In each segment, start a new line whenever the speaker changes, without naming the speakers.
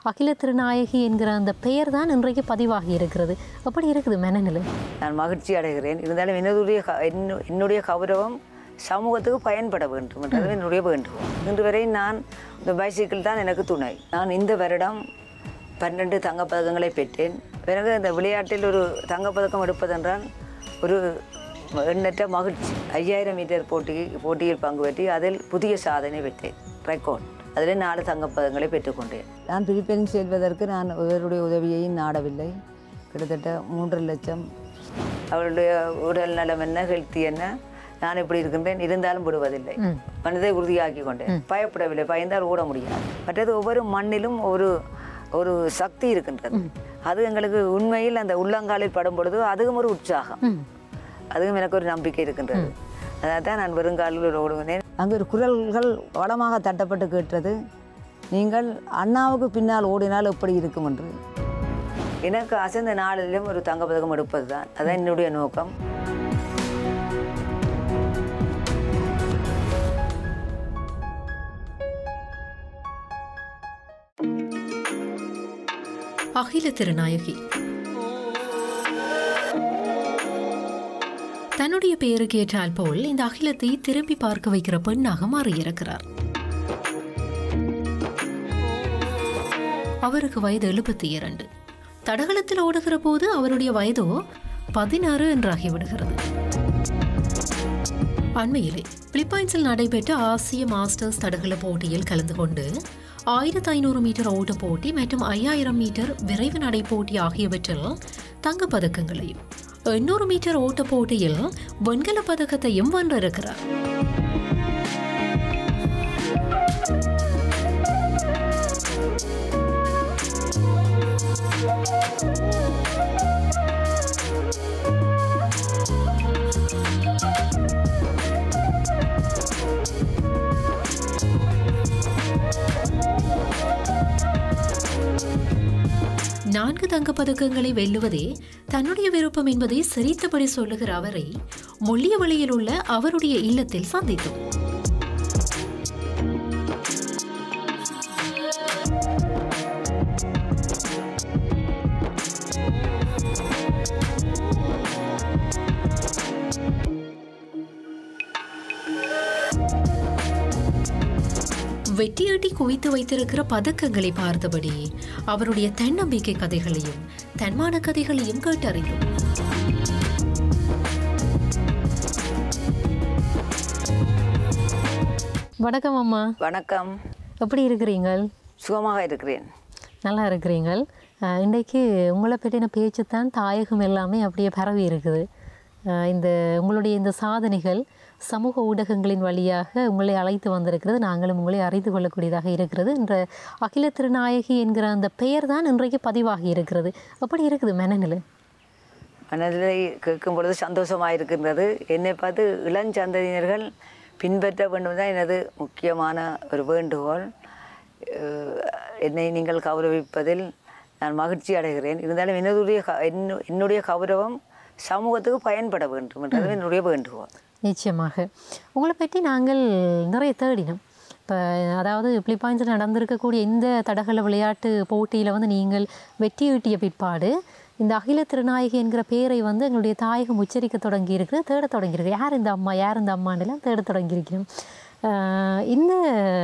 அகில திருநாயகி என்கிற அந்த பெயர் தான் இன்றைக்கு பதிவாகி இருக்கிறது எப்படி இருக்குது மனநிலை
நான் மகிழ்ச்சி அடைகிறேன் இருந்தாலும் என்னுடைய க- என்னு- என்னுடைய கௌரவம் சமூகத்துக்கு பயன்பட வேண்டும் என்றது என்னுடைய வேண்டுகோள் இன்று வரை நான் இந்த பைசிக்கிள் தான் எனக்கு துணை நான் இந்த வருடம் பன்னெண்டு தங்கப்பதக்கங்களை பெற்றேன் பிறகு இந்த விளையாட்டில் ஒரு தங்கப்பதக்கம் எடுப்பதென்றால் ஒரு எண்ணற்ற மகிழ்ச்சி ஐயாயிரம் மீட்டர் போட்டி போட்டியில் பங்கு பெற்றி அதில் புதிய சாதனை பெற்றேன் ரெக்கார்ட் அதில் நாலு தங்கப்பதங்களை பெற்றுக்கொண்டேன் நான் பிலிப்பைன்ஸ் செல்வதற்கு நான் இவருடைய உதவியையும் நாடவில்லை கிட்டத்தட்ட மூன்று லட்சம் அவருடைய உடல் நலம் என்ன ஹெல்த்தி என்ன நான் இப்படி இருக்கின்றேன் இருந்தாலும் விடுவதில்லை மனதை உறுதியாக்கி கொண்டேன் பயப்படவில்லை பயந்தால் ஓட முடியாது மற்றது ஒவ்வொரு மண்ணிலும் ஒரு ஒரு சக்தி இருக்கின்றது அது எங்களுக்கு உண்மையில் அந்த உள்ளங்காலில் படும் பொழுது அதுவும் ஒரு உற்சாகம் அதுவும் எனக்கு ஒரு நம்பிக்கை இருக்கின்றது அதான் தான் நான் வருங்காலில் ஓடுவேன் அங்கு ஒரு குரல்கள் வளமாக தட்டப்பட்டு கேட்டது நீங்கள் அண்ணாவுக்கு பின்னால் ஓடினால் எப்படி இருக்கும் என்று எனக்கு அசந்த நாளிலும் ஒரு தங்கப்பதக்கம் எடுப்பது தான் அதான் என்னுடைய நோக்கம்
அகில திருநாயகி தன்னுடைய பெயருக்கு ஏற்றால் போல் இந்த அகிலத்தை திரும்பி பார்க்க வைக்கிற பெண்ணாக மாறியிருக்கிறார் அவருக்கு வயது எழுபத்தி இரண்டு தடகளத்தில் ஓடுகிற போது அவருடைய வயதோ பதினாறு என்றாகிவிடுகிறது அண்மையிலே பிலிப்பைன்ஸில் நடைபெற்ற ஆசிய மாஸ்டர்ஸ் தடகள போட்டியில் கலந்து கொண்டு ஆயிரத்து ஐநூறு மீட்டர் ஓட்ட போட்டி மற்றும் ஐயாயிரம் மீட்டர் விரைவு நடை போட்டி ஆகியவற்றில் தங்கப் பதக்கங்களையும் எண்ணூறு மீட்டர் ஓட்ட போட்டியில் வெண்கலப் பதக்கத்தையும் வென்றிருக்கிறார் நான்கு தங்கப் பதக்கங்களை வெல்லுவதே தன்னுடைய விருப்பம் என்பதை சிரித்தபடி சொல்லுகிற அவரை மொழிய வழியில் உள்ள அவருடைய இல்லத்தில் சந்தித்தோம் வெட்டியாட்டி குவித்து வைத்திருக்கிற பதக்கங்களை பார்த்தபடி அவருடைய தன்னம்பிக்கை கதைகளையும் தன்மான கதைகளையும் கேட்டறிந்தோம் வணக்கம் அம்மா
வணக்கம்
எப்படி இருக்கிறீங்கள்
சுகமாக இருக்கிறேன்
நல்லா இருக்கிறீங்கள் அஹ், இன்றைக்கு உங்களை பற்றின பேச்சு தான் தாயகம் எல்லாமே அப்படியே பரவி இருக்குது அஹ், இந்த உங்களுடைய இந்த சாதனைகள் சமூக ஊடகங்களின் வழியாக உங்களை அழைத்து வந்திருக்கிறது நாங்களும் உங்களை அறிந்து கொள்ளக்கூடியதாக இருக்கிறது என்ற அகில திருநாயகி என்கிற அந்த பெயர் தான் இன்றைக்கு பதிவாகி இருக்கிறது அப்படி இருக்குது மனநிலை
மனதில் கேட்கும் பொழுது சந்தோஷமாக இருக்கின்றது என்னை பார்த்து இளஞ்சந்ததியினர்கள் பின்பற்ற வேண்டும் தான் எனது முக்கியமான ஒரு வேண்டுகோள் அஹ் என்னை நீங்கள் கௌரவிப்பதில் நான் மகிழ்ச்சி அடைகிறேன் இருந்தாலும் என்னுடைய க- என்னு- என்னுடைய கௌரவம் சமூகத்துக்கு பயன்பட வேண்டும் என்றது என்னுடைய வேண்டுகோள்
நிச்சயமாக உங்களை பற்றி நாங்கள் நிறைய தேடினோம் இப்போ அதாவது பிலிப்பைன்ஸில் நடந்திருக்கக்கூடிய இந்த தடகள விளையாட்டு போட்டியில் வந்து நீங்கள் வெற்றி ஈட்டிய பிற்பாடு இந்த அகில திருநாயகி என்கிற பேரை வந்து எங்களுடைய தாயகம் உச்சரிக்க தொடங்கி இருக்குது தேட தொடங்கியிருக்கு யார் இந்த அம்மா யார் இந்த அம்மான்னுலாம் தேட தொடங்கியிருக்கிறோம் ஆஹ் இந்த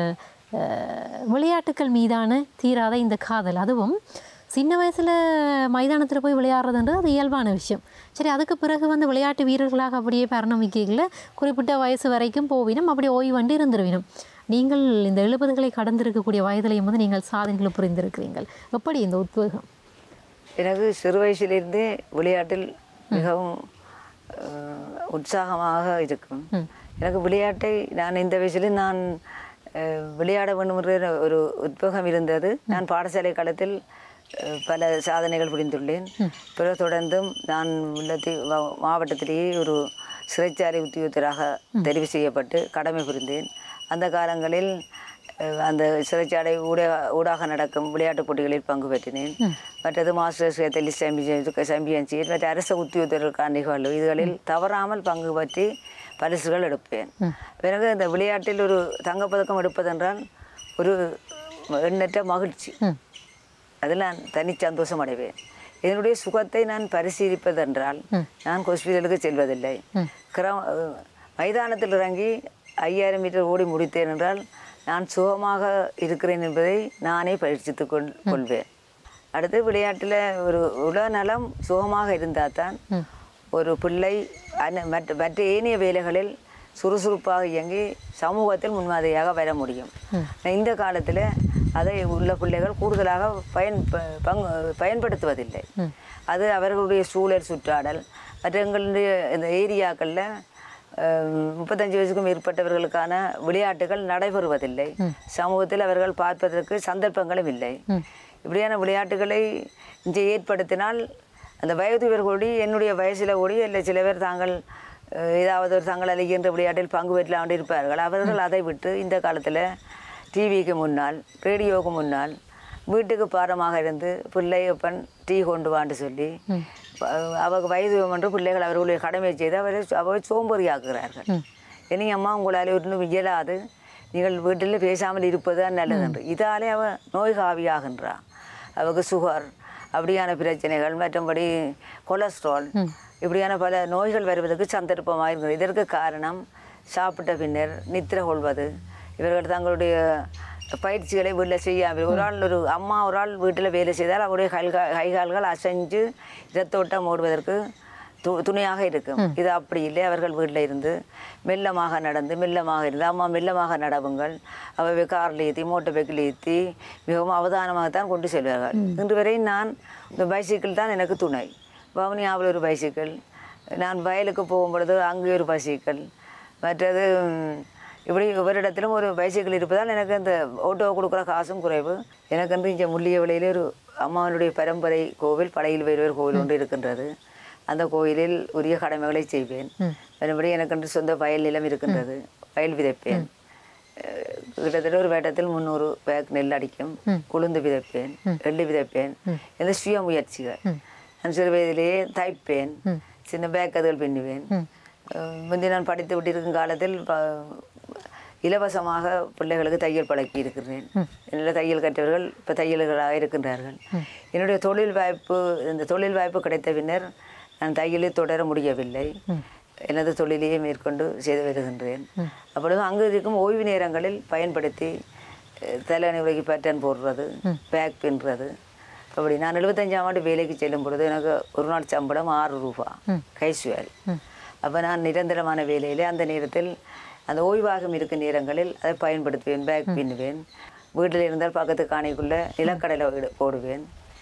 ஆஹ் விளையாட்டுக்கள் மீதான தீராத இந்த காதல் அதுவும் சின்ன வயசில் மைதானத்தில் போய் விளையாடுறதுன்றது அது இயல்பான விஷயம் சரி அதுக்கு பிறகு வந்து விளையாட்டு வீரர்களாக அப்படியே பரிணமிக்கையில் குறிப்பிட்ட வயசு வரைக்கும் போவினம் அப்படியே ஓய்வண்டு இருந்துருவினம் நீங்கள் இந்த எழுபதுகளை கடந்திருக்கக்கூடிய வயதிலையும் வந்து நீங்கள் சாதனைகளை புரிந்திருக்கிறீர்கள் எப்படி இந்த உத்வேகம்
எனக்கு சிறு வயசிலிருந்தே விளையாட்டில் மிகவும் அஹ், உற்சாகமாக இருக்கும் எனக்கு விளையாட்டை நான் இந்த வயசில் நான் அஹ், விளையாட வேண்டும் என்ற ஒரு உத்வேகம் இருந்தது நான் பாடசாலை காலத்தில் அஹ், பல சாதனைகள் புரிந்துள்ளேன் பிறகு தொடர்ந்தும் நான் உள்ளத்தி வ- மாவட்டத்திலேயே ஒரு சிறைச்சாலை உத்தியோகத்தராக தெரிவு செய்யப்பட்டு கடமை புரிந்தேன் அந்த காலங்களில் அஹ், அந்த சிறைச்சாலை ஊடாக ஊடாக நடக்கும் விளையாட்டுப் போட்டிகளில் பங்கு பெற்றினேன் மற்றது மாஸ்டர்ஸ் டெல்லிஸ் சாம்பியன் சாம்பியன்ஷிப் மற்ற அரச உத்தியோகத்தருக்கான நிகழ்வு இதுகளில் தவறாமல் பங்கு பற்றி பரிசுகள் எடுப்பேன் பிறகு இந்த விளையாட்டில் ஒரு தங்கப்பதக்கம் எடுப்பதென்றால் ஒரு எண்ணற்ற மகிழ்ச்சி அதில் நான் தனி சந்தோஷம் அடைவேன் என்னுடைய சுகத்தை நான் பரிசீலிப்பதென்றால் நான் ஹாஸ்பிட்டலுக்கு செல்வதில்லை கிரா மைதானத்தில் இறங்கி ஐயாயிரம் மீட்டர் ஓடி முடித்தேன் என்றால் நான் சுகமாக இருக்கிறேன் என்பதை நானே பயிற்சித்து கொள் கொள்வேன் அடுத்து விளையாட்டில் ஒரு உடல்நலம் சுகமாக இருந்தால் தான் ஒரு பிள்ளை அன- மற்ற மற்ற ஏனைய வேலைகளில் சுறுசுறுப்பாக இயங்கி சமூகத்தில் முன்மாதிரியாக வர முடியும் இந்த காலத்தில் அதை உள்ள பிள்ளைகள் கூடுதலாக பயன் ப- பங்கு பயன்படுத்துவதில்லை அது அவர்களுடைய சூழல் சுற்றாடல் மற்ற எங்களுடைய இந்த ஏரியாக்களில் முப்பத்தஞ்சு வயசுக்கும் மேற்பட்டவர்களுக்கான விளையாட்டுகள் நடைபெறுவதில்லை சமூகத்தில் அவர்கள் பார்ப்பதற்கு சந்தர்ப்பங்களும் இல்லை இப்படியான விளையாட்டுகளை இங்கே ஏற்படுத்தினால் அந்த வயது கூடி என்னுடைய வயசில் கூடி இல்லை சில பேர் தாங்கள் அஹ், ஏதாவது ஒரு தங்கள் அழிகின்ற விளையாட்டில் பங்கு பெற்று இருப்பார்கள் அவர்கள் அதை விட்டு இந்த காலத்தில் டிவிக்கு முன்னால் ரேடியோவுக்கு முன்னால் வீட்டுக்கு பாரமாக இருந்து பிள்ளை அப்பன் டீ கொண்டு வான்னு சொல்லி அஹ், அவங்க வயது என்று பிள்ளைகள் அவர்களுடைய கடமையை செய்து அவரை அவரை சோம்பேறியாக்குகிறார்கள் இனி அம்மா உங்களால் ஒன்றும் இயலாது நீங்கள் வீட்டில் பேசாமல் இருப்பது தான் நல்லது என்று இதாலே அவ நோய் காவியாகின்றா அவருக்கு சுகர் அப்படியான பிரச்சனைகள் மற்றபடி கொலஸ்ட்ரால் இப்படியான பல நோய்கள் வருவதற்கு சந்தர்ப்பமாக இருக்கிறது இதற்கு காரணம் சாப்பிட்ட பின்னர் நித்திரை கொள்வது இவர்கள் தங்களுடைய பயிற்சிகளை வீட்டில் செய்யாமல் ஒரு ஆள் ஒரு அம்மா ஒரு ஆள் வீட்டில் வேலை செய்தால் அவருடைய கைகா கைகால்கள் அசைஞ்சு இரத்தோட்டம் ஓடுவதற்கு து துணையாக இருக்கும் இது அப்படி இல்லை அவர்கள் வீட்டில் இருந்து மெல்லமாக நடந்து மெல்லமாக இருந்து அம்மா மெல்லமாக நடவுங்கள் அவை காரில் ஏற்றி மோட்டர் பைக்கில் ஏற்றி மிகவும் அவதானமாகத்தான் கொண்டு செல்வார்கள் இன்று வரை நான் இந்த பைசிக்கிள் தான் எனக்கு துணை வவுனியாவில் ஒரு பைசிக்கிள் நான் வயலுக்கு போகும் பொழுது அங்கே ஒரு பைசிக்கிள் மற்றது ம், இப்படி ஒவ்வொரு ஒரு பைசைக்கிள் இருப்பதால் எனக்கு அந்த ஓட்டோ கொடுக்குற காசும் குறைவு எனக்கு வந்து இங்கே முள்ளிய விலையிலே ஒரு அம்மாவனுடைய பரம்பரை கோவில் படையில் வைரவர் கோவில் ஒன்று இருக்கின்றது அந்த கோயிலில் உரிய கடமைகளை செய்வேன் மறுபடி எனக்கு சொந்த வயல் நிலம் இருக்கின்றது வயல் விதைப்பேன் அஹ் கிட்டத்தட்ட ஒரு வேட்டத்தில் முந்நூறு பேக் நெல் அடிக்கும் உளுந்து விதைப்பேன் எள்ளு விதைப்பேன் இந்த சுய முயற்சிகள் நான் சிறு வயதிலேயே தைப்பேன் சின்ன பேக்கதுகள் பின்னுவேன் அஹ் முந்தி நான் படித்து விட்டிருக்கும் காலத்தில் ப- இலவசமாக பிள்ளைகளுக்கு தையல் பழக்கி இருக்கிறேன் என்னோட தையல் கற்றவர்கள் இப்போ தையல்களாக இருக்கின்றார்கள் என்னுடைய தொழில் வாய்ப்பு இந்த தொழில் வாய்ப்பு கிடைத்த பின்னர் நான் தையலை தொடர முடியவில்லை எனது தொழிலையே மேற்கொண்டு செய்து வருகின்றேன் அப்பொழுது அங்கு இருக்கும் ஓய்வு நேரங்களில் பயன்படுத்தி அஹ், தலையணை உலகி பேட்டர்ன் போடுறது பேக் பின்னுறது அப்படி நான் எழுபத்தஞ்சாம் ஆண்டு வேலைக்கு செல்லும் பொழுது எனக்கு ஒரு நாள் சம்பளம் ஆறு ரூபா கைசுவல் அப்போ நான் நிரந்தரமான வேலையிலே அந்த நேரத்தில் அந்த ஓய்வாகம் இருக்கும் நேரங்களில் அதை பயன்படுத்துவேன் பேக் பின்னுவேன் வீட்டில் இருந்தால் பக்கத்து காணிக்குள்ளே நிலக்கடலை இடு- போடுவேன்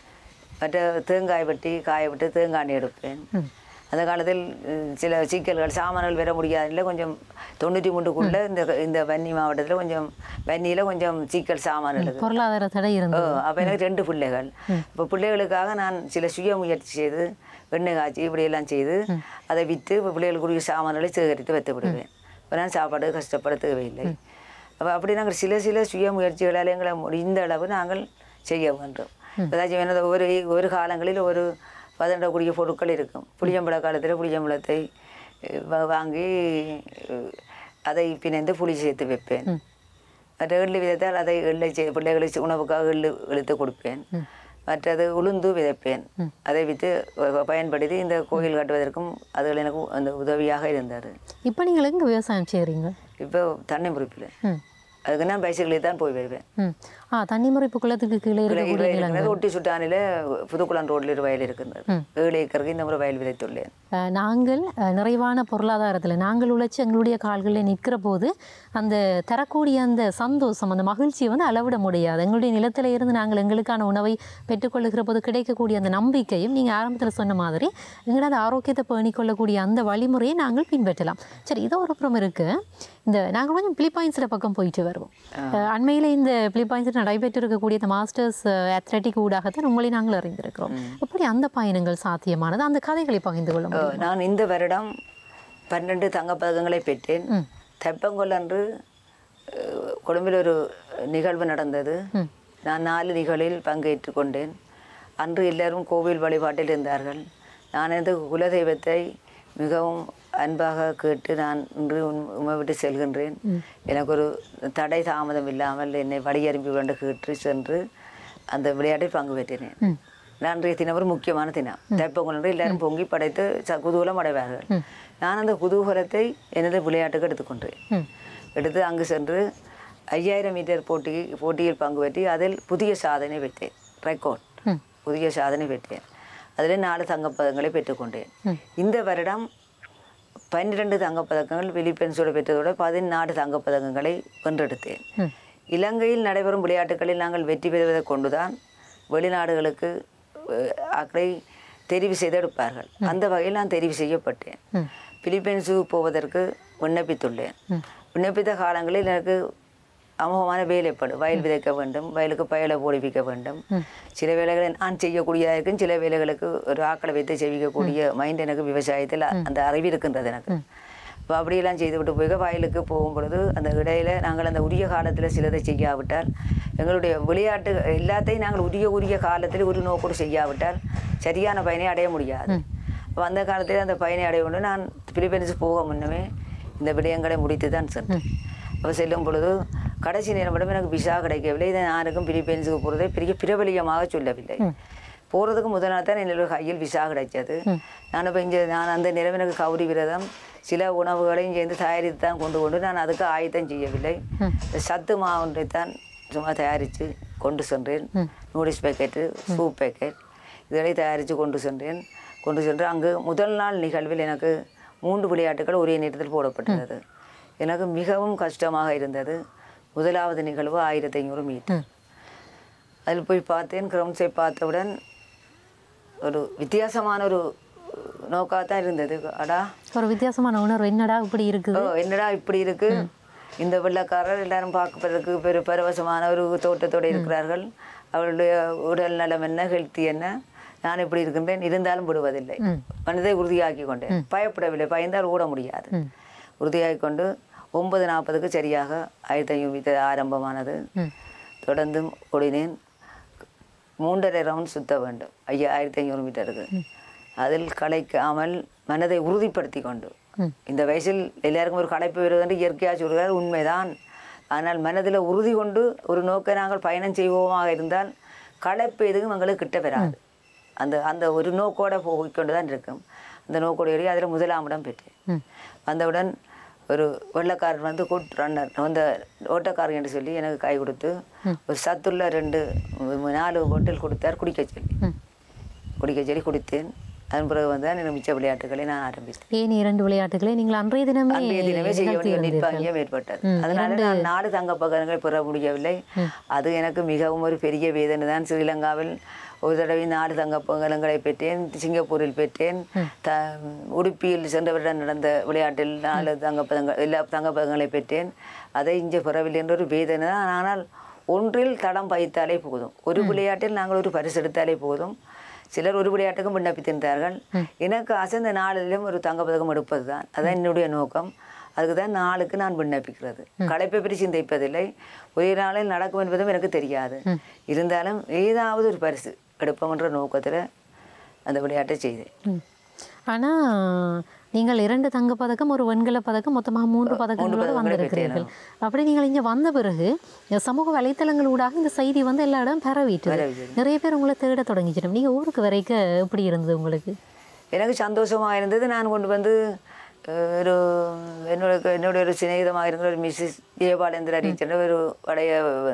மற்ற தேங்காய் வெட்டி காய விட்டு தேங்காய் எடுப்பேன் அந்த காலத்தில் உம், சில சிக்கல்கள் சாமான்கள் வர முடியாதுல கொஞ்சம் தொண்ணூற்றி மூன்றுக்குள்ளே இந்த இந்த வன்னி மாவட்டத்தில் கொஞ்சம் வன்னியில் கொஞ்சம் சிக்கல் சாமான்கள் இருக்கு.
பொருளாதார தடை
ஓ
இருந்தது
அப்போ எனக்கு ரெண்டு பிள்ளைகள் இப்போ பிள்ளைகளுக்காக நான் சில சுய முயற்சி செய்து எண்ணெய் காய்ச்சி இப்படியெல்லாம் செய்து அதை விற்று பிள்ளைகளுக்குரிய சாமான்களை சேகரித்து வைத்து விடுவேன் இப்போ நான் சாப்பாடு கஷ்டப்பட தேவையில்லை அப்போ அப்படி நாங்கள் சில சில சுய முயற்சிகளால் எங்களை முடிந்த அளவு நாங்கள் செய்ய வேண்டும் ஏதாச்சும் என்னது ஒரு ஒரு காலங்களில் ஒரு பதண்டக்கூடிய பொருட்கள் இருக்கும் புளியம்பழ காலத்தில் புளியம்பழத்தை அஹ், வா- வாங்கி அஹ், அதை பிணைந்து புளி சேர்த்து வைப்பேன் மற்ற எள்ளு விதைத்தால் அதை எள்ளை செய் பிள்ளைகளுக்கு உணவுக்காக எள்ளு இழுத்து கொடுப்பேன் மற்றது உளுந்து விதைப்பேன் அதை விற்று வ- பயன்படுத்தி இந்த கோயில் கட்டுவதற்கும் அதுகள் எனக்கு அந்த உதவியாக இருந்தது
இப்போ நீங்கள் எங்கே விவசாயம் செய்கிறீங்க
இப்போ தண்ணி முறிப்பில்
ம்
அதுக்கு நான் பைசைக்கிளில் தான் போய் வருவேன்
ம் ஆ தண்ணி முறைப்பு குளத்துக்கு கீழே இருக்கக்கூடிய நிலங்கள்
இருக்கிறது ஒட்டி சுட்டானில் புதுக்குளம் ரோட்டில் ஒரு வயல் இருக்கின்றது ஏழு ஏக்கருக்கு இந்த முறை வயல் விதைத்துள்ளேன்
அஹ், நாங்கள் அஹ், நிறைவான பொருளாதாரத்தில் நாங்கள் உழைச்சி எங்களுடைய கால்களில் நிற்கிற போது அந்த தரக்கூடிய அந்த சந்தோஷம் அந்த மகிழ்ச்சியை வந்து அளவிட முடியாது எங்களுடைய நிலத்தில் இருந்து நாங்கள் எங்களுக்கான உணவை பெற்றுக்கொள்ளுகிற போது கிடைக்கக்கூடிய அந்த நம்பிக்கையும் நீங்கள் ஆரம்பத்தில் சொன்ன மாதிரி எங்களோட ஆரோக்கியத்தை பேணிக்கொள்ளக்கூடிய அந்த வழிமுறையை நாங்கள் பின்பற்றலாம் சரி இது ஒரு புறம் இருக்கு இந்த நாங்கள் கொஞ்சம் பிலிப்பைன்ஸில் பக்கம் போயிட்டு வருவோம் அஹ், அண்மையில் இந்த பிலிப்பைன்ஸில் நடைபெற்று இருக்கக்கூடிய இந்த மாஸ்டர்ஸ் அத்லட்டிக் ஊடாகத்தான் உங்களை நாங்கள் அறிந்திருக்கிறோம் எப்படி அந்த பயணங்கள் சாத்தியமானது அந்த கதைகளை பகிர்ந்து கொள்ள முடியும்
நான் இந்த வருடம் பன்னெண்டு தங்கப்பதக்கங்களை பெற்றேன் தெப்பங்கொல் அன்று அஹ், கொழும்பில் ஒரு நிகழ்வு நடந்தது நான் நாலு நிகழ்வில் பங்கேற்று கொண்டேன் அன்று எல்லாரும் கோவில் வழிபாட்டில் இருந்தார்கள் நான் எனது குலதெய்வத்தை மிகவும் அன்பாக கேட்டு நான் இன்று உம்- உம்மை விட்டு செல்கின்றேன் எனக்கு ஒரு தடை தாமதம் இல்லாமல் என்னை வழியறிம்பி கொண்டு கேட்டு சென்று அந்த விளையாட்டில் பங்கு பெற்றினேன் அன்றைய தினம் ஒரு முக்கியமான தினம் தைப்பொங்கல் என்று எல்லாரும் பொங்கி படைத்து ச- குதூகலம் அடைவார்கள் நான் அந்த குதூகலத்தை எனது விளையாட்டுக்கு எடுத்துக்கொண்டேன்
ம்
எடுத்து அங்கு சென்று ஐயாயிரம் மீட்டர் போட்டி போட்டியில் பங்கு பெற்றி அதில் புதிய சாதனை பெற்றேன் ரெக்கார்ட்
ம்
புதிய சாதனை பெற்றேன் அதில் நாலு தங்கப்பதக்கங்களை பெற்றுக்கொண்டேன் இந்த வருடம் பன்னிரண்டு தங்கப்பதக்கங்கள் பிலிப்பைன்ஸோடு பெற்றதோடு பதினாறு தங்கப்பதக்கங்களை வென்றெடுத்தேன்
ம்.
இலங்கையில் நடைபெறும் விளையாட்டுகளில் நாங்கள் வெற்றி பெறுவதை கொண்டுதான் வெளிநாடுகளுக்கு அஹ், ஆட்களை தெரிவு செய்தெடுப்பார்கள் அந்த வகையில் நான் தெரிவு செய்யப்பட்டேன்
ம்.
பிலிப்பைன்ஸுக்கு போவதற்கு விண்ணப்பித்துள்ளேன் விண்ணப்பித்த காலங்களில் எனக்கு அமோகமான வேலைப்படு வயல் விதைக்க வேண்டும் வயலுக்கு பயலை போடிப்பிக்க வேண்டும் சில வேலைகளை நான் செய்யக்கூடியதாக இருக்கும் சில வேலைகளுக்கு ஒரு ஆக்களை வைத்து செய்விக்கக்கூடிய மைண்ட் எனக்கு விவசாயத்தில் அந்த அறிவு இருக்கின்றது எனக்கு இப்போ அப்படியெல்லாம் செய்து விட்டு போய் வயலுக்கு போகும் பொழுது அந்த இடையில நாங்கள் அந்த உரிய காலத்தில் சிலதை செய்யாவிட்டால் எங்களுடைய விளையாட்டு எல்லாத்தையும் நாங்கள் உரிய உரிய காலத்தில் ஒரு நோக்கோடு செய்யாவிட்டால் சரியான பயனை அடைய முடியாது அப்போ அந்த காலத்தில் அந்த பயனை அடைய கொண்டு நான் பிலிப்பைன்ஸ் போக முன்னமே இந்த விடயங்களை முடித்து தான் சென்றேன் அப்போ செல்லும் பொழுது கடைசி நேரம் மட்டும் எனக்கு விசா கிடைக்கவில்லை இதை யாருக்கும் பிலிப்பைன்ஸுக்கு போகிறதை பெரிய பிரபலியமாக சொல்லவில்லை போகிறதுக்கு முதல் நாள் தான் என்னோட கையில் விசா கிடைச்சது நான் இப்போ இங்கே நான் அந்த நேரம் எனக்கு கௌரி விரதம் சில உணவுகளையும் சேர்ந்து தயாரித்து தான் கொண்டு கொண்டு நான் அதுக்கு ஆயத்தம் செய்யவில்லை இந்த சத்து மாவுன்றை தான் சும்மா தயாரித்து கொண்டு சென்றேன் நூடில்ஸ் பேக்கெட்டு சூப் பேக்கெட் இதனை தயாரித்து கொண்டு சென்றேன் கொண்டு சென்று அங்கு முதல் நாள் நிகழ்வில் எனக்கு மூன்று விளையாட்டுகள் ஒரே நேரத்தில் போடப்பட்டது எனக்கு மிகவும் கஷ்டமாக இருந்தது முதலாவது நிகழ்வு ஆயிரத்தி ஐநூறு மீட்டர் அதில் போய் பார்த்தேன் கிரவுண்ட்ஸை பார்த்தவுடன் ஒரு வித்தியாசமான ஒரு நோக்காகத்தான் இருந்தது அடா
ஒரு வித்தியாசமான உணர்வு என்னடா இப்படி
ஓ
இருக்குது
என்னடா இப்படி இருக்கு இந்த வெள்ளக்காரர் எல்லாரும் பார்ப்பதற்கு பெரு பரவசமான ஒரு தோட்டத்தோடு இருக்கிறார்கள் அவர்களுடைய உடல் நலம் என்ன ஹெல்த்தி என்ன நான் இப்படி இருக்கின்றேன் இருந்தாலும் விடுவதில்லை மனதை உறுதியாக்கி கொண்டேன் பயப்படவில்லை பயந்தால் ஓட முடியாது உறுதியாகி கொண்டு ஒன்பது நாற்பதுக்கு சரியாக ஆயிரத்தி ஐநூறு மீட்டர் ஆரம்பமானது தொடர்ந்து ஓடினேன் மூன்றரை ரவுண்ட் சுத்த வேண்டும் ஐயா ஆயிரத்தி ஐநூறு மீட்டருக்கு அதில் களைக்காமல் மனதை உறுதிப்படுத்தி கொண்டு இந்த வயசில் எல்லாருக்கும் ஒரு களைப்பு வருவது என்று இயற்கையாக சொல்கிறார் உண்மைதான் ஆனால் மனதில் உறுதி கொண்டு ஒரு நோக்கை நாங்கள் பயணம் செய்வோமாக இருந்தால் களைப்பு எதுவும் எங்களுக்கு கிட்ட வராது அந்த அந்த ஒரு நோக்கோட போய்க்கொண்டு தான் இருக்கும் அந்த நோக்கோட ஏறி அதில் முதலாம் இடம் பெற்றேன் வந்தவுடன் ஒரு வெள்ளைக்காரர் வந்து கூட் ரன்னர் அந்த ஓட்டக்காரர் என்று சொல்லி எனக்கு கை கொடுத்து ஒரு சத்துள்ள ரெண்டு ம- நாலு பொட்டில் கொடுத்தார் குடிக்க சொல்லி குடிக்க சொல்லி குடித்தேன் அதன் பிறகு வந்து எனக்கு மிச்ச விளையாட்டுகளை நான் ஆரம்பித்தேன்
ஏன் இரண்டு விளையாட்டுகளை நீங்கள் அன்றைய தினமே
அன்றைய தினமே செய்ய
நிகழ்த்தி
வேண்டிய
இருந்தீர்கள்.
நிர்பந்தம் ஏற்பட்டது அதனால நான் நாலு தங்க பதக்கங்கள் பெற முடியவில்லை அது எனக்கு மிகவும் ஒரு பெரிய வேதனை தான் ஸ்ரீலங்காவில் ஒரு தடவை நாலு தங்க பதக்கங்களை பெற்றேன் சிங்கப்பூரில் பெற்றேன் த உடுப்பியில் சென்ற வருடம் நடந்த விளையாட்டில் நாலு தங்க பதங்கள் எல்லா தங்க பதக்கங்களை பெற்றேன் அதை இங்கே பெறவில்லை என்ற ஒரு வேதனை தான் ஆனால் ஒன்றில் தடம் பதித்தாலே போதும் ஒரு விளையாட்டில் நாங்கள் ஒரு பரிசு எடுத்தாலே போதும் சிலர் ஒரு விளையாட்டுக்கும் விண்ணப்பித்திருந்தார்கள் எனக்கு ஆசை இந்த நாளிலும் ஒரு தங்கப்பதக்கம் எடுப்பது தான் அதான் என்னுடைய நோக்கம் அதுக்கு தான் நாளுக்கு நான் விண்ணப்பிக்கிறது களைப்பை பற்றி சிந்திப்பதில்லை ஒரே நாளில் நடக்கும் என்பதும் எனக்கு தெரியாது இருந்தாலும் ஏதாவது ஒரு பரிசு எடுப்போம்ன்ற நோக்கத்தில் அந்த விளையாட்டை செய்தேன்
ம். ஆனா நீங்கள் இரண்டு தங்க பதக்கம் ஒரு வெண்கல பதக்கம் மொத்தமாக மூன்று பதக்கங்களோடு
பதக்கங்களை
வந்திருக்கிறீர்கள் அப்படி நீங்கள் இங்க வந்த பிறகு இந்த சமூக வலைத்தளங்கள் ஊடாக இந்த செய்தி வந்து எல்லா இடம் பரவிட்டு
பரவிட்டது.
நிறைய பேர் உங்களை தேட தொடங்கிச்சிடும் நீங்க ஊருக்கு வரைக்க எப்படி இருந்தது உங்களுக்கு
எனக்கு சந்தோஷமாக இருந்தது நான் கொண்டு வந்து அஹ், ஒரு என்னோட என்னுடைய ஒரு சிநேகிதமாக இருந்த ஒரு மிஸ்ஸஸ் ஜெயபாலேந்திர டீச்சர் ஒரு பழைய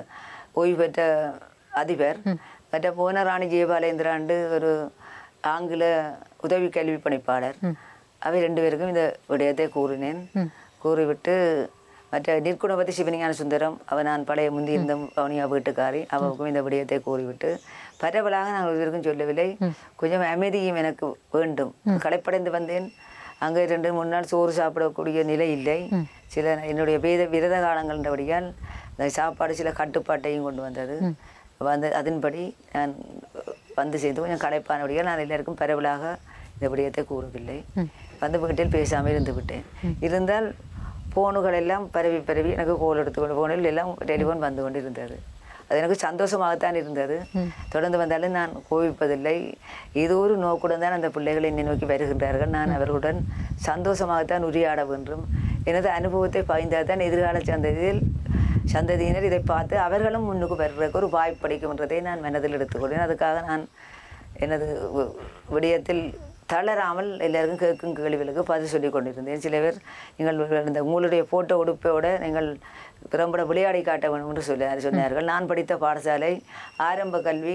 ஓய்வு பெற்ற அதிபர் மற்ற போன ராணி ஜெயபாலேந்திராண்டு ஒரு ஆங்கில உதவி கல்வி பணிப்பாளர் அவை ரெண்டு பேருக்கும் இந்த விடயத்தை கூறினேன் கூறிவிட்டு மற்ற நிற்குணபதி சிவஞான சுந்தரம் அவ நான் பழைய முந்தி இருந்த பவனியா வீட்டுக்காரி அவருக்கும் இந்த விடயத்தை கூறிவிட்டு பரவலாக நான் ஒருவருக்கும் சொல்லவில்லை கொஞ்சம் அமைதியும் எனக்கு வேண்டும் களைப்படைந்து வந்தேன் அங்கே ரெண்டு மூணு நாள் சோறு சாப்பிடக்கூடிய நிலை இல்லை சில என்னுடைய வேத விரத காலங்கள்ன்றபடியால் இந்த சாப்பாடு சில கட்டுப்பாட்டையும் கொண்டு வந்தது வந்து அதன்படி நான் வந்து சேர்ந்து கொஞ்சம் களைப்பானபடியால் நான் எல்லாருக்கும் பரவலாக இந்த விடயத்தை கூறவில்லை வந்து வீட்டில் பேசாமல் இருந்து விட்டேன் இருந்தால் போனுகள் எல்லாம் பரவி பரவி எனக்கு கோல் எடுத்துக்கொண்டு போனில் எல்லாம் டெலிஃபோன் வந்து கொண்டு இருந்தது அது எனக்கு சந்தோஷமாகத்தான் இருந்தது தொடர்ந்து வந்தாலும் நான் கோவிப்பதில்லை ஏதோ ஒரு நோக்குடன் தான் அந்த பிள்ளைகள் என்னை நோக்கி வருகின்றார்கள் நான் அவர்களுடன் சந்தோஷமாகத்தான் உரையாட வேண்டும் எனது அனுபவத்தை பகிர்ந்தால் தான் எதிர்கால சந்ததியில் சந்ததியினர் இதை பார்த்து அவர்களும் முன்னுக்கு வருவதற்கு ஒரு வாய்ப்பு அளிக்கும்ன்றதை நான் மனதில் எடுத்துக்கொண்டேன் அதுக்காக நான் எனது வி- விடயத்தில் தளராமல் எல்லாருக்கும் கேட்கும் கேள்விகளுக்கு பதில் சொல்லி கொண்டிருந்தேன் சில பேர் நீங்கள் இந்த உங்களுடைய போட்டோ உடுப்போட நீங்கள் திறம்பட விளையாடி காட்ட வேண்டும் என்று சொல்லி சொன்னார்கள் நான் படித்த பாடசாலை ஆரம்ப கல்வி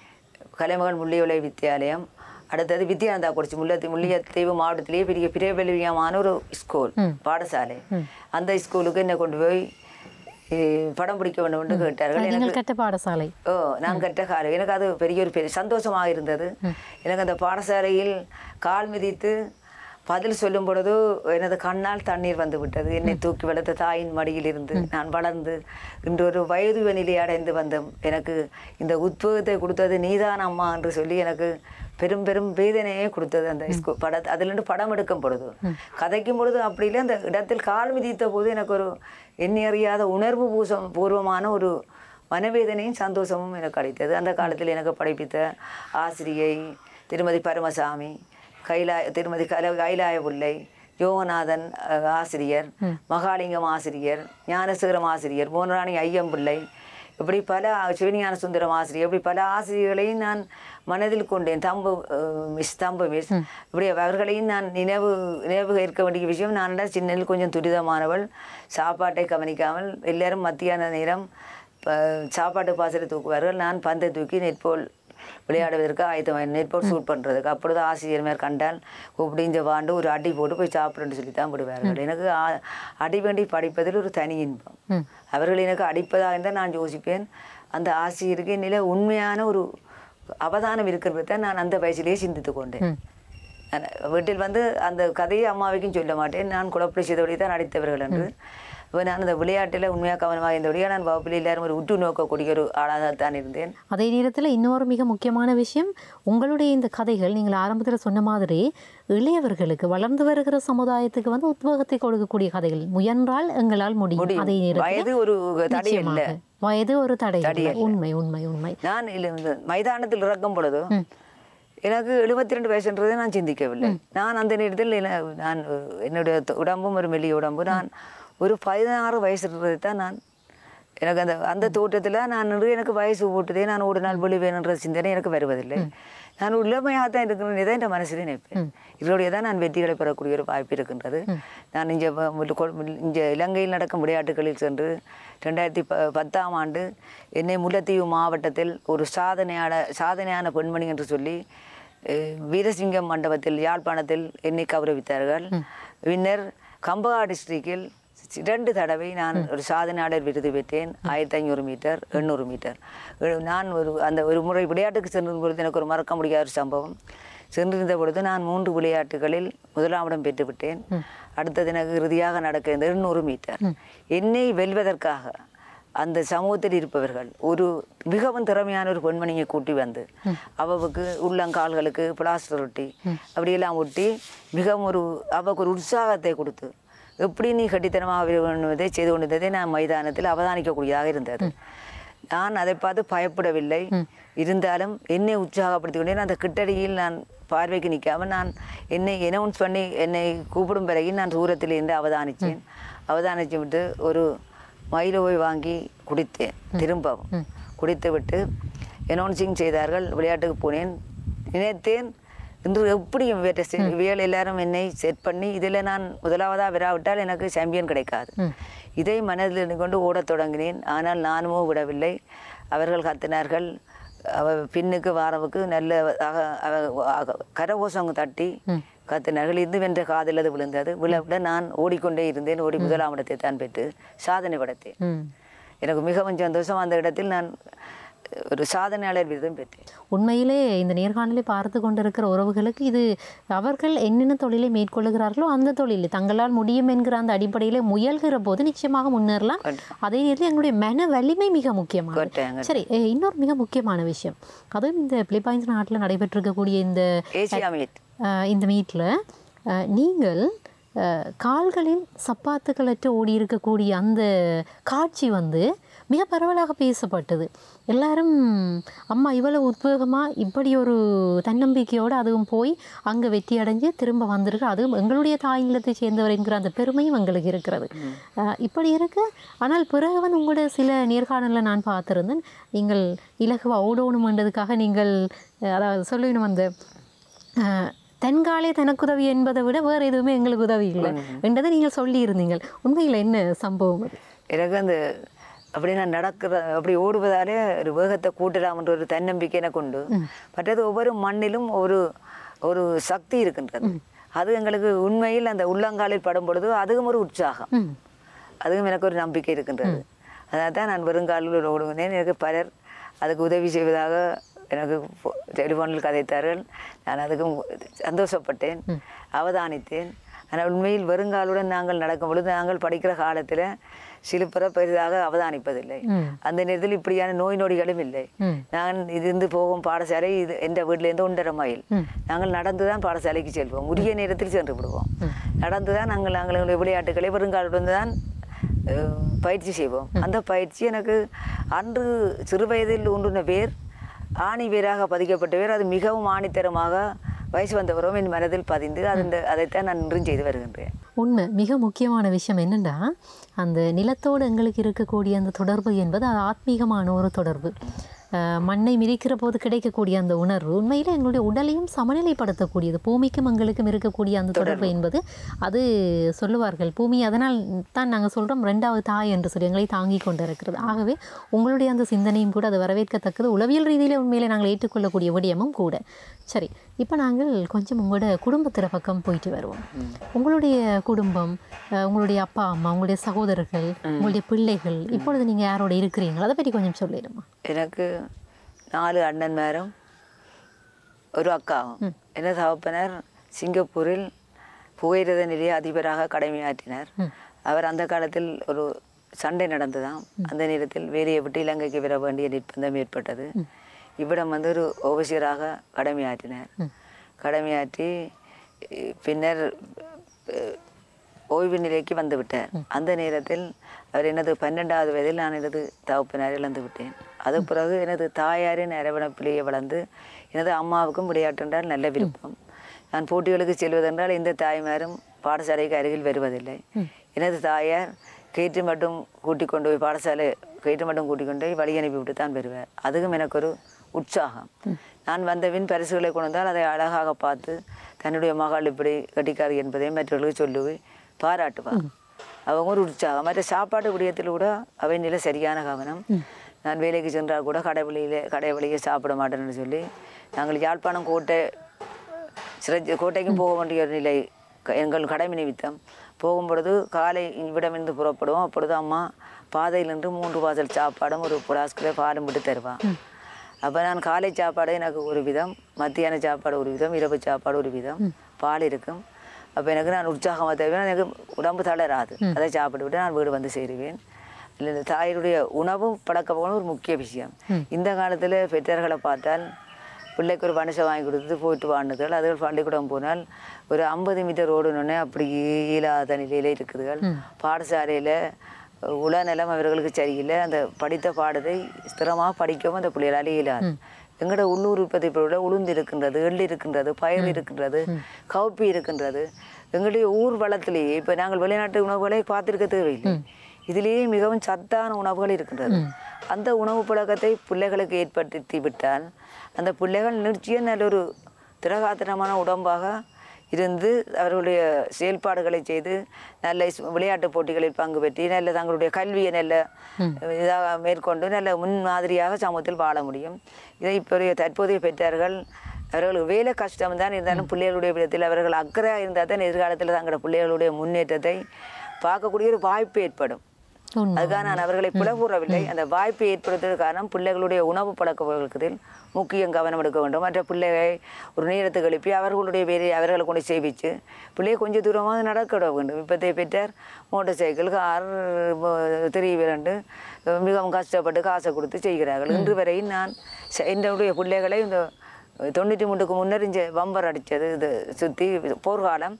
கலைமகள் முள்ளியோலை வித்தியாலயம் அடுத்தது வித்யானந்தா குறிச்சி முல்லை முல்லைத்தீவு மாவட்டத்திலேயே பெரிய பிரபலியமான ஒரு ஸ்கூல் பாடசாலை அந்த ஸ்கூலுக்கு என்னை கொண்டு போய் eh, படம் பிடிக்க வேண்டும் என்று கேட்டார்கள் எனக்கு
நீங்கள் கற்ற பாடசாலை
ஓ நான் கற்ற காலம் எனக்கு அது பெரிய ஒரு பெரிய சந்தோஷமாக இருந்தது எனக்கு அந்த பாடசாலையில் கால் மிதித்து பதில் சொல்லும் பொழுது எனது கண்ணால் தண்ணீர் வந்து விட்டது என்னை தூக்கி வளர்த்த தாயின் மடியில் இருந்து நான் வளர்ந்து இன்று ஒரு வயது நிலை அடைந்து வந்தோம் எனக்கு இந்த உத்வேகத்தை கொடுத்தது நீதான் அம்மா என்று சொல்லி எனக்கு பெரும் பெரும் வேதனையே கொடுத்தது அந்த ஸ்கூ பட அதிலிருந்து படம் எடுக்கும் பொழுது கதைக்கும் பொழுது அப்படி இல்லை அந்த இடத்தில் கால் மிதித்த போது எனக்கு ஒரு எண்ணி அறியாத உணர்வு பூசம் பூர்வமான ஒரு மனவேதனையும் சந்தோஷமும் எனக்கு அளித்தது அந்த காலத்தில் எனக்கு படிப்பித்த ஆசிரியை திருமதி பரமசாமி கைலாய திருமதி கல கைலாய பிள்ளை யோகநாதன் அஹ், ஆசிரியர் மகாலிங்கம் ஆசிரியர் ஞானசேகரம் ஆசிரியர் மோனராணி ஐயம்பிள்ளை இப்படி பல சிவஞான சுந்தரம் ஆசிரியர் இப்படி பல ஆசிரியர்களையும் நான் மனதில் கொண்டேன் தம்பு அஹ், மிஸ் தம்பு மிஸ் இப்படி அவர்களையும் நான் நினைவு நினைவு இருக்க வேண்டிய விஷயம் நான் தான் சின்னதில் கொஞ்சம் துரிதமானவள் சாப்பாட்டை கவனிக்காமல் எல்லாரும் மத்தியான நேரம் ப- சாப்பாட்டு பாசலை தூக்குவார்கள் நான் பந்தை தூக்கி நெற்போல் விளையாடுவதற்கு ஆயத்தம் நெற்போல் ஷூட் பண்ணுறதுக்கு அப்பொழுது ஆசிரியர் மேல் கண்டால் கூப்பிட்டு இந்த வாண்டு ஒரு அடி போட்டு போய் சாப்பிடுன்னு சொல்லி தான் விடுவார்கள் எனக்கு ஆ- அடி வேண்டி படிப்பதில் ஒரு தனி இன்பம் அவர்கள் எனக்கு அடிப்பதாக இருந்தால் நான் யோசிப்பேன் அந்த ஆசிரியருக்கு என்னில உண்மையான ஒரு அவதானம் இருக்கிறது தான் நான் அந்த வயசிலேயே சிந்தித்து கொண்டேன் நான் வீட்டில் வந்து அந்த கதையை அம்மாவுக்கும் சொல்ல மாட்டேன் நான் குழப்படி செய்தபடி தான் நடித்தவர்கள் என்று இப்போ நான் அந்த விளையாட்டில் உண்மையாக கவனமாக இருந்தபடியாக நான் வகுப்பில் எல்லாரும் ஒரு உற்று நோக்கக்கூடிய ஒரு ஆளாகத்தான் இருந்தேன்
அதே நேரத்தில் இன்னொரு மிக முக்கியமான விஷயம் உங்களுடைய இந்த கதைகள் நீங்கள் ஆரம்பத்தில் சொன்ன மாதிரி இளையவர்களுக்கு வளர்ந்து வருகிற சமுதாயத்துக்கு வந்து உத்வேகத்தை கொடுக்கக்கூடிய கதைகள் முயன்றால் எங்களால் முடியும்
முடியும்.
அதே நேரத்தில்
வயது ஒரு தடை இல்லை
நிச்சயமாக. வயது ஒரு தடை இல்லை. உண்மை உண்மை உண்மை
நான் இல்ல- இந்த மைதானத்தில் இறக்கும் பொழுது எனக்கு எழுபத்தி ரெண்டு வயசுன்றதை நான் சிந்திக்கவில்லை நான் அந்த நேரத்தில் என- நான் அஹ், என்னுடைய த- உடம்பும் ஒரு மெல்லிய உடம்பு நான் ஒரு பதினாறு வயசுன்றதை தான் நான் எனக்கு அந்த அந்த தோட்டத்தில் நான் நின்று எனக்கு வயசு போட்டுதே நான் ஒரு நாள் விழுவேன்ன்ற சிந்தனை எனக்கு வருவதில்லை நான் இளமையாக தான் இருக்கிறேன் தான் என் மனசில் நினைப்பேன் இதனுடைய தான் நான் வெற்றிகளை பெறக்கூடிய ஒரு வாய்ப்பு இருக்கின்றது நான் இங்கே இங்கே இலங்கையில் நடக்கும் விளையாட்டுகளில் சென்று ரெண்டாயிரத்தி ப பத்தாம் ஆண்டு என்னை முல்லைத்தீவு மாவட்டத்தில் ஒரு சாதனையான சாதனையான பெண்மணி என்று சொல்லி அஹ், வீரசிங்கம் மண்டபத்தில் யாழ்ப்பாணத்தில் என்னை கௌரவித்தார்கள் பின்னர் கம்பகா டிஸ்ட்ரிக்டில் இரண்டு தடவை நான் ஒரு சாதனையாளர் விருது பெற்றேன் ஆயிரத்தி ஐநூறு மீட்டர் எண்ணூறு மீட்டர் அஹ் நான் ஒரு அந்த ஒரு முறை விளையாட்டுக்கு சென்ற பொழுது எனக்கு ஒரு மறக்க முடியாத ஒரு சம்பவம் சென்றிருந்த பொழுது நான் மூன்று விளையாட்டுகளில் முதலாம் இடம் பெற்று விட்டேன் அடுத்தது எனக்கு இறுதியாக நடக்க இந்த எண்ணூறு மீட்டர் என்னை வெல்வதற்காக அந்த சமூகத்தில் இருப்பவர்கள் ஒரு மிகவும் திறமையான ஒரு பெண்மணியை கூட்டி வந்து அவவுக்கு உள்ளங்கால்களுக்கு பிளாஸ்டர் ஒட்டி அப்படியெல்லாம் ஒட்டி மிகவும் ஒரு அவக்கு ஒரு உற்சாகத்தை கொடுத்து எப்படி நீ கட்டித்தனமாக வேணுவதை செய்து கொண்டிருந்ததை நான் மைதானத்தில் அவதானிக்கக்கூடியதாக இருந்தது நான் அதை பார்த்து பயப்படவில்லை இருந்தாலும் என்னை உற்சாகப்படுத்தி கொண்டேன் அந்த கிட்டடியில் நான் பார்வைக்கு நிற்காம நான் என்னை அனௌன்ஸ் பண்ணி என்னை கூப்பிடும் பிறகு நான் தூரத்தில் இருந்து அவதானித்தேன் அவதானித்து விட்டு ஒரு மயிலோவை வாங்கி குடித்தேன் திரும்பவும் குடித்து விட்டு அனௌன்சிங் செய்தார்கள் விளையாட்டுக்கு போனேன் நினைத்தேன் இன்று எப்படி இவைகள் எல்லாரும் என்னை செட் பண்ணி இதில் நான் முதலாவதாக விராவிட்டால் எனக்கு சாம்பியன் கிடைக்காது இதை மனதில் கொண்டு ஓடத் தொடங்கினேன் ஆனால் நானுமோ விடவில்லை அவர்கள் கத்தினார்கள் அவ பின்னுக்கு வாரவுக்கு நல்ல அக- அவ- அக- கரகோஷம் தட்டி கத்தினார்கள் இது வென்ற காதில் அது விழுந்தது விழ விட நான் ஓடிக்கொண்டே இருந்தேன் ஓடி முதலாம் இடத்தை தான் பெற்று சாதனை படைத்தேன்
ம்.
எனக்கு மிகவும் சந்தோஷம் அந்த இடத்தில் நான் ஒரு சாதனையாளர் விருதும் பெற்றேன்
உண்மையிலே இந்த நேர்காணலை பார்த்து கொண்டிருக்கிற உறவுகளுக்கு இது அவர்கள் என்னென்ன தொழிலை மேற்கொள்ளுகிறார்களோ அந்த தொழில் தங்களால் முடியும் என்கிற அந்த அடிப்படையிலே முயல்கிற போது நிச்சயமாக முன்னேறலாம் அதே நேரத்தில் எங்களுடைய மன வலிமை மிக முக்கியமானது
கட்டாயம்,
சரி எ, இன்னொரு மிக முக்கியமான விஷயம் அதுவும் இந்த பிலிப்பைன்ஸ் நாட்டில் நடைபெற்றிருக்கக்கூடிய இந்த
ஏசியா மீட்
அஹ், இந்த மீட்டில் நீங்கள் அஹ், கால்களில் சப்பாத்துக்களற்று ஓடி இருக்கக்கூடிய அந்த காட்சி வந்து மிக பரவலாக பேசப்பட்டது எல்லாரும் அம்மா இவ்வளவு உத்வேகமாக இப்படி ஒரு தன்னம்பிக்கையோடு அதுவும் போய் அங்கே வெற்றி அடைஞ்சு திரும்ப வந்திருக்கு அதுவும் எங்களுடைய தாய் இல்லத்தை சேர்ந்தவர் என்கிற அந்த பெருமையும் எங்களுக்கு இருக்கிறது அஹ் இப்படி இருக்கு ஆனால் பிறகு வந்து உங்களோட சில நேர்காணலில் நான் பார்த்திருந்தேன் நீங்கள் இலகுவா ஓடணுமென்றதுக்காக நீங்கள் அஹ், அதாவது சொல்லிடணும் அந்த அஹ், தன்காலே தனக்குதவி என்பதை விட வேறு எதுவுமே எங்களுக்கு உதவி இல்லை என்றதை நீங்கள் சொல்லியிருந்தீங்கள் உண்மையில் என்ன சம்பவம் அது
எனக்கு அந்த அப்படி நான் நடக்கிற அப்படி ஓடுவதாலே ஒரு வேகத்தை கூட்டலாம்ன்ற ஒரு தன்னம்பிக்கை எனக்கு உண்டு மற்றது ஒவ்வொரு மண்ணிலும் ஒரு ஒரு சக்தி இருக்கின்றது அது எங்களுக்கு உண்மையில் அந்த உள்ளங்காலில் படும் பொழுது அதுவும் ஒரு உற்சாகம்
ம்
அதுவும் எனக்கு ஒரு நம்பிக்கை இருக்கின்றது அதனால் தான் நான் வருங்காலில் ஓடுவேன் எனக்கு பலர் அதுக்கு உதவி செய்வதாக எனக்கு ஃபோ- டெலிஃபோனில் கதைத்தார்கள் நான் அதுக்கும் சந்தோஷப்பட்டேன் அவதானித்தேன் ஆனால் உண்மையில் வருங்காலுடன் நாங்கள் நடக்கும் பொழுது நாங்கள் படிக்கிற காலத்தில் சிலுப்புற பெரிதாக அவதானிப்பதில்லை
ம்.
அந்த நேரத்தில் இப்படியான நோய் நொடிகளும் இல்லை
ம்.
நான் இருந்து போகும் பாடசாலை இது எந்த வீட்டிலேருந்து ஒன்றரை மைல்
ம்.
நாங்கள் நடந்து தான் பாடசாலைக்கு செல்வோம் உரிய நேரத்தில் சென்று விடுவோம் நடந்து தான் நாங்கள் நாங்களுடைய விளையாட்டுகளை வருங்காலுடன் தான் அஹ், பயிற்சி செய்வோம் அந்த பயிற்சி எனக்கு அன்று சிறு வயதில் உண்டுன பேர் ஆணி வேராக பதிக்கப்பட்ட பேர் அது மிகவும் ஆணித்தரமாக வயசு வந்தவரும் என் மனதில் பதிந்து அந்த அதைத்தான் நான் இன்றும் செய்து வருகின்றேன்
உண்மை மிக முக்கியமான விஷயம் என்னென்னா அந்த நிலத்தோடு எங்களுக்கு இருக்கக்கூடிய அந்த தொடர்பு என்பது அது ஆத்மீகமான ஒரு தொடர்பு அஹ் மண்ணை மிதிக்கிற போது கிடைக்கக்கூடிய அந்த உணர்வு உண்மையில் எங்களுடைய உடலையும் சமநிலைப்படுத்தக்கூடியது பூமிக்கும் எங்களுக்கும் இருக்கக்கூடிய அந்த தொடர்பு என்பது அது சொல்லுவார்கள் பூமி அதனால் தான் நாங்கள் சொல்கிறோம் ரெண்டாவது தாய் என்று சொல்லி எங்களை தாங்கி கொண்டு இருக்கிறது ஆகவே உங்களுடைய அந்த சிந்தனையும் கூட அது வரவேற்கத்தக்கது உளவியல் ரீதியிலே உண்மையிலே நாங்கள் ஏற்றுக்கொள்ளக்கூடிய விடயமும் கூட சரி இப்போ நாங்கள் கொஞ்சம் உங்களோட குடும்பத்திற பக்கம் போயிட்டு வருவோம் உங்களுடைய குடும்பம் அஹ் உங்களுடைய அப்பா அம்மா உங்களுடைய சகோதரர்கள் உங்களுடைய பிள்ளைகள் இப்பொழுது நீங்கள் யாரோட இருக்கிறீங்களோ அதை பற்றி கொஞ்சம் சொல்லிடுமா
எனக்கு நாலு அண்ணன்மாரும் ஒரு அக்காவும் என்ன தகப்பனர் சிங்கப்பூரில் புகையிரத நிலைய அதிபராக கடமையாற்றினார் அவர் அந்த காலத்தில் ஒரு சண்டை நடந்ததாம் அந்த நேரத்தில் வேலையை விட்டு இலங்கைக்கு வர வேண்டிய நிர்பந்தம் ஏற்பட்டது இவ்விடம் வந்து ஒரு ஓவசியராக கடமையாற்றினார் கடமையாற்றி அஹ், பின்னர் அஹ், ஓய்வு நிலைக்கு வந்து விட்டார் அந்த நேரத்தில் அவர் எனது பன்னெண்டாவது வயதில் நான் எனது தகப்பனார் இழந்து விட்டேன் அது பிறகு எனது தாயாரின் அரவணைப்பிலேயே வளர்ந்து எனது அம்மாவுக்கும் விளையாட்டென்றால் நல்ல விருப்பம் நான் போட்டிகளுக்கு செல்வதென்றால் இந்த தாய்மாரும் பாடசாலைக்கு அருகில் வருவதில்லை எனது தாயார் கயிற்று மட்டும் கூட்டிக் கொண்டு போய் பாடசாலை கயிற்று மட்டும் கூட்டிக் கொண்டு போய் வழி அனுப்பிவிட்டு தான் வருவார் அதுவும் எனக்கு ஒரு உற்சாகம் நான் வந்தபின் பரிசுகளை கொண்டு வந்தால் அதை அழகாக பார்த்து தன்னுடைய மகள் இப்படி கட்டிக்காரி என்பதை மற்றவர்களுக்கு சொல்லுவி பாராட்டுவார் அவங்க ஒரு உற்சாகம் மற்ற சாப்பாடு விடயத்தில் கூட அவை நில சரியான கவனம் நான் வேலைக்கு சென்றால் கூட கடை வழியிலே கடை வழியே சாப்பிட மாட்டேன்னு சொல்லி நாங்கள் யாழ்ப்பாணம் கோட்டை சிறை கோட்டைக்கும் போக வேண்டிய ஒரு நிலை க- எங்கள் கடமை நிமித்தம் போகும் பொழுது காலை இவ்விடமிருந்து புறப்படுவோம் அப்பொழுது அம்மா பாதையில் நின்று மூன்று வாசல் சாப்பாடும் ஒரு புலாஸ்கில் பாலும் விட்டு தருவான் அப்போ நான் காலை சாப்பாடு எனக்கு ஒரு விதம் மத்தியான சாப்பாடு ஒரு விதம் இரவு சாப்பாடு ஒரு விதம் பால் இருக்கும் அப்போ எனக்கு நான் உற்சாகமாக தருவேன் எனக்கு உடம்பு தளராது அதை சாப்பிட்டு விட்டு நான் வீடு வந்து சேருவேன் இல்லை இந்த தாயருடைய உணவும் பழக்கமும் ஒரு முக்கிய விஷயம் இந்த காலத்தில் பெற்றோர்களை பார்த்தால் பிள்ளைக்கு ஒரு மனுஷன் வாங்கி கொடுத்து போயிட்டு வாண்டுகள் அதுகள் பள்ளிக்கூடம் போனால் ஒரு ஐம்பது மீட்டர் ஓடணுன்னே அப்படி இயலாத நிலையில இருக்குதுகள் பாடசாலையில் உளநலம் அவர்களுக்கு சரியில்லை அந்த படித்த பாடத்தை ஸ்திரமாக படிக்கவும் அந்த பிள்ளைகளால் இயலாது எங்களோட உள்ளூர் உற்பத்தி பொருளில் உளுந்து இருக்கின்றது எள் இருக்கின்றது பயிர் இருக்கின்றது கவுப்பி இருக்கின்றது எங்களுடைய ஊர் வளத்திலேயே இப்போ நாங்கள் வெளிநாட்டு உணவுகளை பார்த்திருக்க தேவையில்லை இதிலேயே மிகவும் சத்தான உணவுகள் இருக்கின்றது அந்த உணவு பழக்கத்தை பிள்ளைகளுக்கு ஏற்படுத்தி விட்டால் அந்த பிள்ளைகள் நிச்சயம் நல்ல ஒரு திரகாத்திரமான உடம்பாக இருந்து அவர்களுடைய செயல்பாடுகளை செய்து நல்ல ஸ்- விளையாட்டுப் போட்டிகளில் பங்கு பெற்றி நல்ல தங்களுடைய கல்வியை நல்ல இதாக மேற்கொண்டு நல்ல முன்மாதிரியாக சமூகத்தில் வாழ முடியும் இதை இப்போதைய தற்போதைய பெற்றார்கள் அவர்களுக்கு வேலை கஷ்டம் தான் இருந்தாலும் பிள்ளைகளுடைய விதத்தில் அவர்கள் அக்கறையாக இருந்தால் தான் எதிர்காலத்தில் தங்களோட பிள்ளைகளுடைய முன்னேற்றத்தை பார்க்கக்கூடிய ஒரு வாய்ப்பு ஏற்படும்
உண்மை.
அதுக்காக நான் அவர்களை புல கூறவில்லை அந்த வாய்ப்பை ஏற்படுத்துவதற்கு காரணம் பிள்ளைகளுடைய உணவு பழக்க வழக்கத்தில் முக்கியம் கவனம் எடுக்க வேண்டும் மற்ற பிள்ளைகளை ஒரு நேரத்துக்கு எழுப்பி அவர்களுடைய வேலையை அவர்களை கொண்டு செய்விச்சு பிள்ளையை கொஞ்சம் தூரமாக நடக்க விட வேண்டும் இப்போதைய பெற்றார் மோட்டார் சைக்கிள் கார் திரி விரண்டு மிகவும் கஷ்டப்பட்டு காசை கொடுத்து செய்கிறார்கள் இன்று வரையும் நான் செ- என்னுடைய பிள்ளைகளை இந்த தொண்ணூற்றி மூணுக்கு முன்னர் இங்கே வம்பர் அடித்தது இது சுற்றி போர்க்காலம்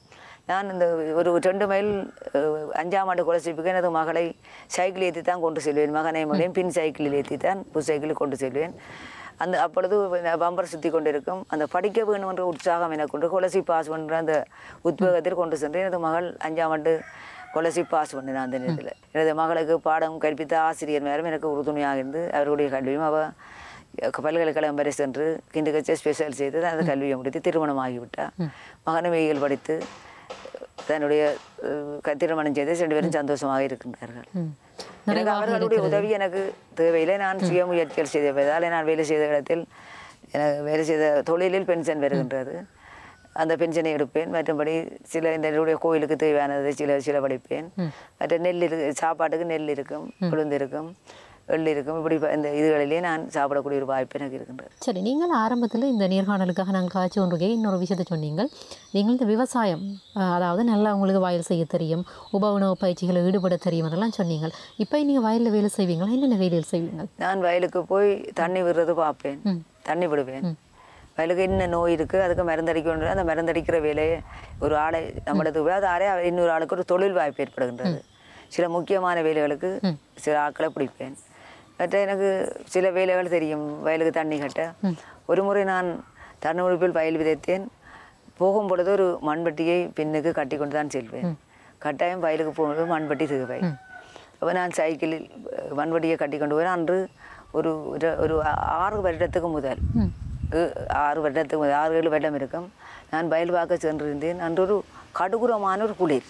நான் இந்த ஒரு ரெண்டு மைல் அஹ், அஞ்சாம் ஆண்டு குலசிப்புக்கு எனது மகளை சைக்கிள் ஏற்றி தான் கொண்டு செல்வேன் மகனை மகளையும் பின் சைக்கிளில் ஏற்றி தான் புது சைக்கிளில் கொண்டு செல்வேன் அந்த அப்பொழுது பம்பர் சுற்றி கொண்டிருக்கும் அந்த படிக்க வேண்டும் என்ற உற்சாகம் எனக்கு கொண்டு குலசி பாஸ் பண்ணுற அந்த உத்வேகத்தில் கொண்டு சென்று எனது மகள் அஞ்சாம் ஆண்டு கொலசி பாஸ் பண்ணினேன் அந்த நேரத்தில் எனது மகளுக்கு பாடம் கற்பித்த ஆசிரியர் மேலும் எனக்கு உறுதுணையாக இருந்து அவர்களுடைய கல்வியும் அவள் பல்கலைக்கழகம் வரை சென்று கிண்டுக்கச்சே ஸ்பெஷல் செய்து அந்த கல்வியை முடித்து திருமணம் ஆகிவிட்டார் மகனும் வெயில் படித்து தன்னுடைய அஹ், க- திருமணம் செய்து ரெண்டு பேரும் சந்தோஷமாக இருக்கின்றார்கள்
ம்.
எனக்கு அவர்களுடைய உதவி எனக்கு தேவையில்லை நான் சுய முயற்சிகள் செய்ததால் நான் வேலை செய்த இடத்தில் எனக்கு வேலை செய்த தொழிலில் பென்ஷன் வருகின்றது அந்த பென்ஷனை எடுப்பேன் மற்றபடி சில இந்த என்னுடைய கோயிலுக்கு தேவையானதை சில சில படிப்பேன் மற்ற நெல் இருக்கு சாப்பாட்டுக்கு நெல் இருக்கும் உளுந்து இருக்கும் எள் இருக்கும் இப்படி ப- இந்த இதுகளிலே நான் சாப்பிடக்கூடிய ஒரு வாய்ப்பு எனக்கு இருக்கின்றது
சரி நீங்கள் ஆரம்பத்தில் இந்த நேர்காணலுக்காக நாங்கள் காய்ச்சி ஒன்றுக்கே இன்னொரு விஷயத்தை சொன்னீங்கள் நீங்கள் இந்த விவசாயம் அஹ், அதாவது நல்லா உங்களுக்கு வயல் செய்ய தெரியும் உப உணவு பயிற்சிகளில் ஈடுபட தெரியும் அதெல்லாம் சொன்னீங்க இப்போ நீங்கள் வயலில் வேலை செய்வீங்களா என்னென்ன வேலையில் செய்வீங்க
நான் வயலுக்கு போய் தண்ணி விடுறது பார்ப்பேன்
ம்.
தண்ணி விடுவேன் வயலுக்கு என்ன நோய் இருக்குது அதுக்கு மருந்தடிக்கணும் அந்த மருந்தடிக்கிற வேலையை ஒரு ஆளை நம்மளது விடாத ஆளே இன்னொரு ஆளுக்கு ஒரு தொழில் வாய்ப்பு ஏற்படுகின்றது சில முக்கியமான வேலைகளுக்கு சில ஆட்களை பிடிப்பேன் மற்ற எனக்கு சில வேலைகள் தெரியும் வயலுக்கு தண்ணி கட்ட ஒரு முறை நான் தன்னுறுப்பில் வயல் விதைத்தேன் போகும் பொழுது ஒரு மண்பட்டியை பின்னுக்கு கட்டி கொண்டு தான் செல்வேன் கட்டாயம் வயலுக்கு போகும்போது மண்பட்டி தேவை அப்போ நான் சைக்கிளில் அஹ், மண்வெடியை கட்டி கொண்டு போய் அன்று ஒரு ஒரு- ஒரு ஆறு வருடத்துக்கு முதல் அஹ், ஆறு வருடத்துக்கு முதல் ஆறு ஏழு வருடம் இருக்கும் நான் வயல் பார்க்க சென்றிருந்தேன் அன்று ஒரு கடுகுரமான ஒரு குளிர்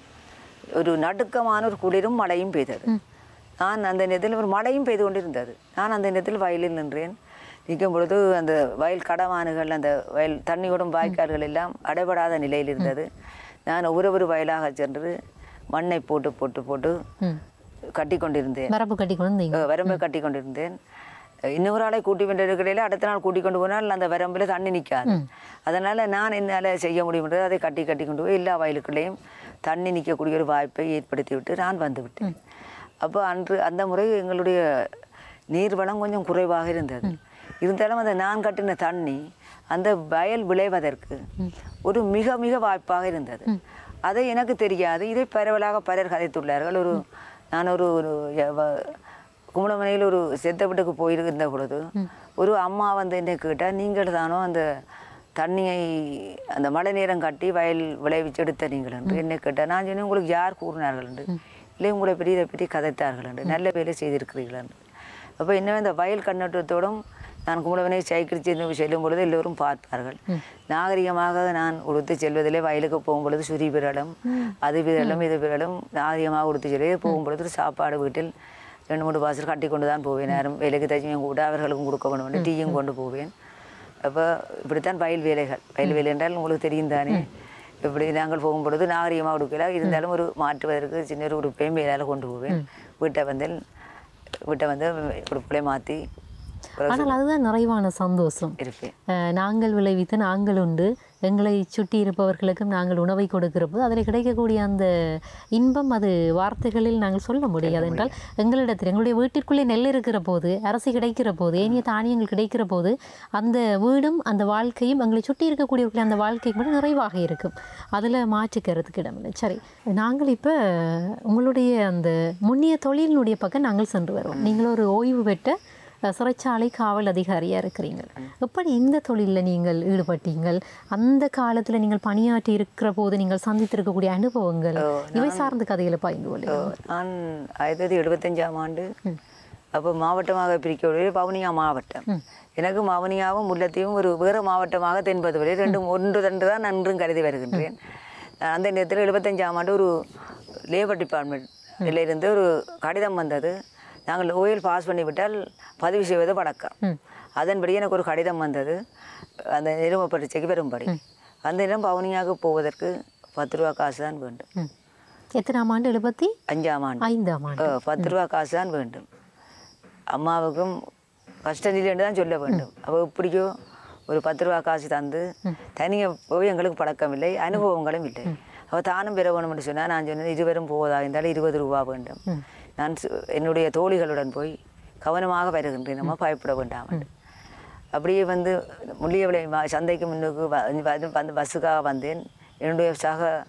ஒரு நடுக்கமான ஒரு குளிரும் மழையும் பெய்தது நான் அந்த நேரத்தில் ஒரு மழையும் பெய்து கொண்டிருந்தது நான் அந்த நேரத்தில் வயலில் நின்றேன் நிற்கும் பொழுது அந்த வயல் கடமானுகள் அந்த வயல் தண்ணியோடும் வாய்க்கால்கள் எல்லாம் அடைபடாத நிலையில் இருந்தது நான் ஒரு ஒரு வயலாக சென்று மண்ணை போட்டு போட்டு போட்டு
ம்
கட்டி கொண்டிருந்தேன்
வரப்பு கட்டி கொண்டு வந்தீங்க
அஹ் வரம்பை கட்டி கொண்டிருந்தேன் அஹ் இன்னொரு ஆளை கூட்டி கொண்டிருக்கையில அடுத்த நாள் கூட்டி கொண்டு போனால் அந்த வரம்பில் தண்ணி நிற்காது அதனால் நான் என்னால் செய்ய முடியும்ன்றது அதை கட்டி கட்டி கொண்டு போய் எல்லா வயலுக்குள்ளேயும் தண்ணி நிற்கக்கூடிய ஒரு வாய்ப்பை ஏற்படுத்தி விட்டு நான் வந்து விட்டேன் அப்போ அன்று அந்த முறை எங்களுடைய நீர்வளம் கொஞ்சம் குறைவாக இருந்தது இருந்தாலும் அந்த நான் கட்டின தண்ணி அந்த வயல் விளைவதற்கு ஒரு மிக மிக வாய்ப்பாக இருந்தது அதை எனக்கு தெரியாது இதை பரவலாக பலர் கதைத்துள்ளார்கள் ஒரு நான் ஒரு ஒரு எவ- கும்பலமனையில் ஒரு செத்த வீட்டுக்கு போயிருந்த பொழுது ஒரு அம்மா வந்து என்ன கேட்டால் நீங்கள் தானோ அந்த தண்ணியை அந்த மழை நேரம் கட்டி வயல் விளைவிச்சு எடுத்த நீங்கள் என்று என்ன கேட்டால் நான் சொன்னேன் உங்களுக்கு யார் கூறினார்கள் என்று இல்லை உங்களை பற்றி இதை பற்றி கதைத்தார்கள் என்று நல்ல வேலை செய்திருக்கிறீர்கள் என்று அப்போ இன்னும் இந்த வயல் கண்ணோட்டத்தோடும் நான் கும்பலவனை சைக்கிள் சென்று செல்லும் பொழுது எல்லோரும் பார்ப்பார்கள் நாகரிகமாக நான் உடுத்து செல்வதிலே வயலுக்கு போகும் பொழுது சுரி விரலும் அது விரலும் இது விரலும் நாகரிகமாக உடுத்து செல்வதே போகும் பொழுது சாப்பாடு வீட்டில் ரெண்டு மூணு பாசல் கட்டி கொண்டு தான் போவேன் யாரும் வேலைக்கு தச்சியும் கூட அவர்களுக்கும் கொடுக்க வேண்டும் டீயும் கொண்டு போவேன் அப்போ இப்படித்தான் வயல் வேலைகள் வயல் வேலை என்றால் உங்களுக்கு தெரியும் தானே இப்படி நாங்கள் போகும் பொழுது நாகரிகமாக உடுக்கல இருந்தாலும் ஒரு மாற்றுவதற்கு சின்ன ஒரு உடுப்பையும் வேலையில் கொண்டு போவேன் வீட்டை வந்து வீட்டை வந்து உடுப்புகளை மாற்றி
ஆனால் அதுதான் நிறைவான சந்தோஷம்
இருப்பேன்
அஹ், நாங்கள் விளைவித்து நாங்கள் உண்டு எங்களை சுற்றி இருப்பவர்களுக்கும் நாங்கள் உணவை கொடுக்கிற போது அதில் கிடைக்கக்கூடிய அந்த இன்பம் அது வார்த்தைகளில் நாங்கள் சொல்ல முடியாது என்றால் எங்களிடத்தில் எங்களுடைய வீட்டிற்குள்ளே நெல் இருக்கிற போது அரிசி கிடைக்கிற போது ஏனைய தானியங்கள் கிடைக்கிற போது அந்த வீடும் அந்த வாழ்க்கையும் எங்களை சுற்றி இருக்கக்கூடியவர்கள் அந்த வாழ்க்கைக்கு மட்டும் நிறைவாக இருக்கும் அதில் மாற்றுக்கிறதுக்கு இடமில்லை சரி நாங்கள் இப்போ உங்களுடைய அந்த முன்னிய தொழிலினுடைய பக்கம் நாங்கள் சென்று வருவோம் நீங்கள் ஒரு ஓய்வு பெற்ற அஹ், சிறைச்சாலை காவல் அதிகாரியாக இருக்கிறீங்க எப்படி இந்த தொழிலில் நீங்கள் ஈடுபட்டீங்கள் அந்த காலத்தில் நீங்கள் பணியாற்றி இருக்கிற போது நீங்கள் சந்தித்திருக்கக்கூடிய அனுபவங்கள் இவை சார்ந்த கதைகளை பகிர்ந்து கொள்ளுங்கள்
நான் ஆயிரத்தி தொள்ளாயிரத்தி எழுபத்தஞ்சாம் ஆண்டு அப்போ மாவட்டமாக பிரிக்கக்கூடிய வவுனியா மாவட்டம் எனக்கு வவுனியாவும் முல்லத்தையும் ஒரு வேறு மாவட்டமாக தென்பது வரை ரெண்டு ஒன்று ரெண்டு தான் நன்றும் கருதி வருகின்றேன் நான் அந்த நேரத்தில் எழுபத்தஞ்சாம் ஆண்டு ஒரு லேபர் டிபார்ட்மெண்ட் இருந்து ஒரு கடிதம் வந்தது நாங்கள் ஓயில் பாஸ் பண்ணிவிட்டால் பதிவு செய்வது வழக்கம் அதன்படி எனக்கு ஒரு கடிதம் வந்தது அந்த நிறுவ பரீட்சைக்கு வரும்படி அந்த இடம் பவுனியாக போவதற்கு பத்து ரூபா காசு தான் வேண்டும்
ம். எத்தனாம் ஆண்டு எழுபத்தி
அஞ்சாம் ஆண்டு
ஐந்தாம் ஆண்டு
அஹ், பத்து ரூபா காசு தான் வேண்டும் அம்மாவுக்கும் கஷ்ட நிலைன்னு தான் சொல்ல வேண்டும் அவள் எப்படியோ ஒரு பத்து ரூபா காசு தந்து தனியாக போய் எங்களுக்கு பழக்கம் இல்லை அனுபவங்களும் இல்லை அவள் தானும் பெற வேணும் என்று சொன்னால் நான் சொன்னேன் இருவரும் போவதா இருந்தாலும் இருபது ரூபா வேண்டும் நான் சு- என்னுடைய தோழிகளுடன் போய் கவனமாக வருகின்றேன் நம்ம பயப்பட வேண்டாம் என்று. அப்படியே வந்து முள்ளியவளை சந்தைக்கு முன்னுக்கு வ- வந்து வந்து பஸ்ஸுக்காக வந்தேன் என்னுடைய சக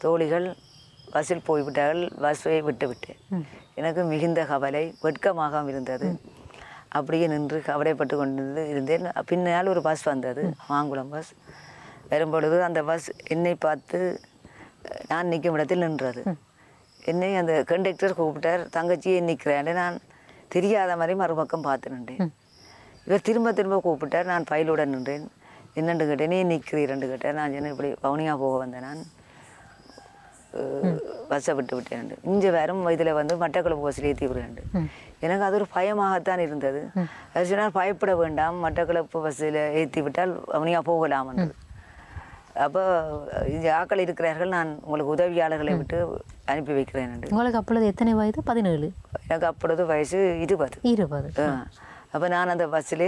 தோழிகள் பஸ்ஸில் போய்விட்டார்கள் பஸ்ஸை விட்டு விட்டேன் எனக்கு மிகுந்த கவலை வெட்கமாக இருந்தது அப்படியே நின்று கவலைப்பட்டு கொண்டு இருந்தேன் பின்னால் ஒரு பஸ் வந்தது மாங்குளம் பஸ் வரும்பொழுது அந்த பஸ் என்னை பார்த்து அஹ், நான் நிற்கும் இடத்தில் நின்றது என்னை அந்த கண்டக்டர் கூப்பிட்டார் தங்கச்சியை நிற்கிறேன் நான் தெரியாத மாதிரி மறுபக்கம் பார்த்து நின்றேன் இவர் திரும்ப திரும்ப கூப்பிட்டார் நான் பயிலுடன் நின்றேன் என்னென்று கேட்டேன் நீ நிற்கிறீரண்டு கேட்டேன் நான் சொன்னேன் இப்படி பவுனியா போக வந்தேன் நான் பஸ்ஸை விட்டு விட்டேன் இங்கே வரும் இதில் வந்து மட்டக்களப்பு பஸ்ஸில் ஏற்றி விடுறேன் எனக்கு அது ஒரு பயமாகத்தான் இருந்தது அது சொன்னால் பயப்பட வேண்டாம் மட்டக்களப்பு பஸ்ஸில் ஏற்றி விட்டால் அவனியா போகலாம் என்று அப்போ இங்கே ஆக்கள் இருக்கிறார்கள் நான் உங்களுக்கு உதவியாளர்களை விட்டு அனுப்பி வைக்கிறேன் என்று
உங்களுக்கு அப்பொழுது எத்தனை வயது பதினேழு
எனக்கு அப்பொழுது வயசு இருபது
இருபது
அப்போ நான் அந்த பஸ்ஸில்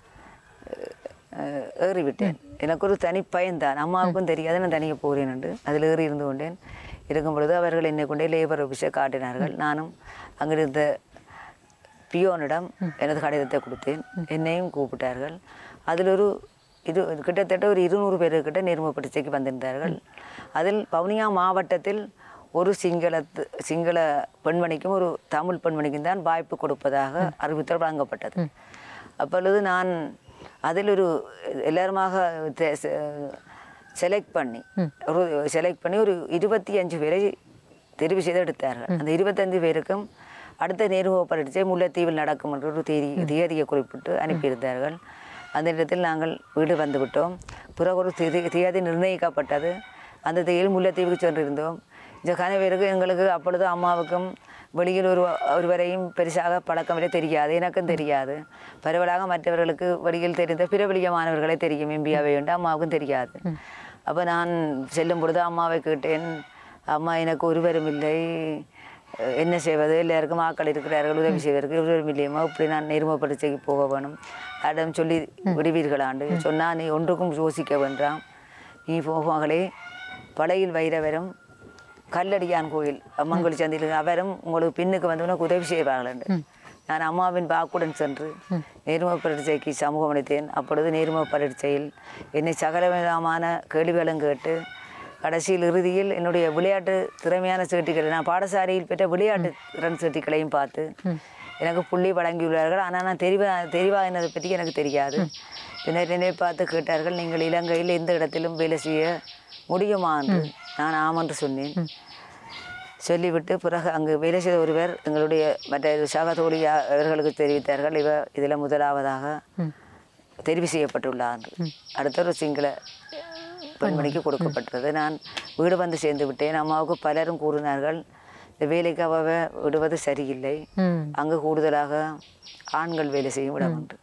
ஏறிவிட்டேன் எனக்கு ஒரு தனி பயன்தான் அம்மாவுக்கும் தெரியாது நான் தனியாக போகிறேன் என்று அதில் ஏறி இருந்து கொண்டேன் இருக்கும் பொழுது அவர்கள் என்னை கொண்டே லேபர் ஆஃபீஸை காட்டினார்கள் நானும் அங்கிருந்த பியோனிடம் எனது கடிதத்தை கொடுத்தேன் என்னையும் கூப்பிட்டார்கள் அதில் ஒரு இது கிட்டத்தட்ட ஒரு இருநூறு பேருக்கிட்ட நேர்முக பரீட்சைக்கு வந்திருந்தார்கள் அதில் வவுனியா மாவட்டத்தில் ஒரு சிங்களத்து சிங்கள பெண்மணிக்கும் ஒரு தமிழ் பெண்மணிக்கும் தான் வாய்ப்பு கொடுப்பதாக அறிவித்தல் வழங்கப்பட்டது அப்பொழுது நான் அதில் ஒரு எல்லாருமாக செலக்ட் பண்ணி ஒரு செலக்ட் பண்ணி ஒரு இருபத்தி அஞ்சு பேரை தெரிவு செய்து எடுத்தார்கள் அந்த இருபத்தஞ்சு பேருக்கும் அடுத்த நேர்முக பரீட்சை முல்லைத்தீவில் நடக்கும் என்று ஒரு தேதி தேதியை குறிப்பிட்டு அனுப்பியிருந்தார்கள் அந்த இடத்தில் நாங்கள் வீடு வந்து விட்டோம் பிறகு ஒரு தேதி தேதி நிர்ணயிக்கப்பட்டது அந்த தேதியில் முல்லைத்தீவுக்கு சென்றிருந்தோம் இந்த கணவருக்கு எங்களுக்கு அப்பொழுது அம்மாவுக்கும் வெளியில் ஒரு ஒருவரையும் பெருசாக பழக்கமில்லை தெரியாது எனக்கும் தெரியாது பரவலாக மற்றவர்களுக்கு வெளியில் தெரிந்த பிரபலிய மாணவர்களே தெரியும் எம்பியாவை உண்டு அம்மாவுக்கும் தெரியாது அப்போ நான் செல்லும் பொழுது அம்மாவை கேட்டேன் அம்மா எனக்கு ஒருவரும் இல்லை அஹ் என்ன செய்வது எல்லாருக்கும் ஆக்கள் இருக்கிறார்கள் உதவி செய்வதற்கு ஒருவரும் இல்லையம்மா இப்படி நான் நேர்முக பரீட்சைக்கு போக வேணும் யாரிடம் சொல்லி விடுவீர்களாண்டு சொன்னால் நீ ஒன்றுக்கும் யோசிக்க வேண்டாம் நீ போகாங்களே படையில் வைரவரும் கல்லடியான் கோயில் அம்மங்குழி சந்தையில் அவரும் உங்களுக்கு பின்னுக்கு வந்து உனக்கு உதவி செய்வார்கள் என்று நான் அம்மாவின் வாக்குடன் சென்று நேர்முக பரீட்சைக்கு சமூகம் அளித்தேன் அப்பொழுது நேர்முக பரீட்சையில் என்னை சகலவிதமான கேள்விகளும் கேட்டு கடைசியில் இறுதியில் என்னுடைய விளையாட்டு திறமையான சீட்டுகளை நான் பாடசாலையில் பெற்ற விளையாட்டு திறன் சீட்டுகளையும் பார்த்து எனக்கு புள்ளி வழங்கியுள்ளார்கள் ஆனால் நான் தெரிவா தெரிவாகினதை பற்றி எனக்கு தெரியாது பின்னர் என்னை பார்த்து கேட்டார்கள் நீங்கள் இலங்கையில் எந்த இடத்திலும் வேலை செய்ய முடியுமா என்று நான் ஆம் என்று சொன்னேன் சொல்லிவிட்டு பிறகு அங்கு வேலை செய்த ஒருவர் எங்களுடைய மற்ற சக தோழி அவர்களுக்கு தெரிவித்தார்கள் இவர் இதில் முதலாவதாக தெரிவு செய்யப்பட்டுள்ளார் என்று. அடுத்த ஒரு சிங்கள பெண்மணிக்கு கொடுக்கப்பட்டது நான் வீடு வந்து சேர்ந்து விட்டேன் அம்மாவுக்கு பலரும் கூறினார்கள் இந்த வேலைக்கு அவ விடுவது சரியில்லை
ம்
அங்கு கூடுதலாக ஆண்கள் வேலை செய்யும் இடம் என்று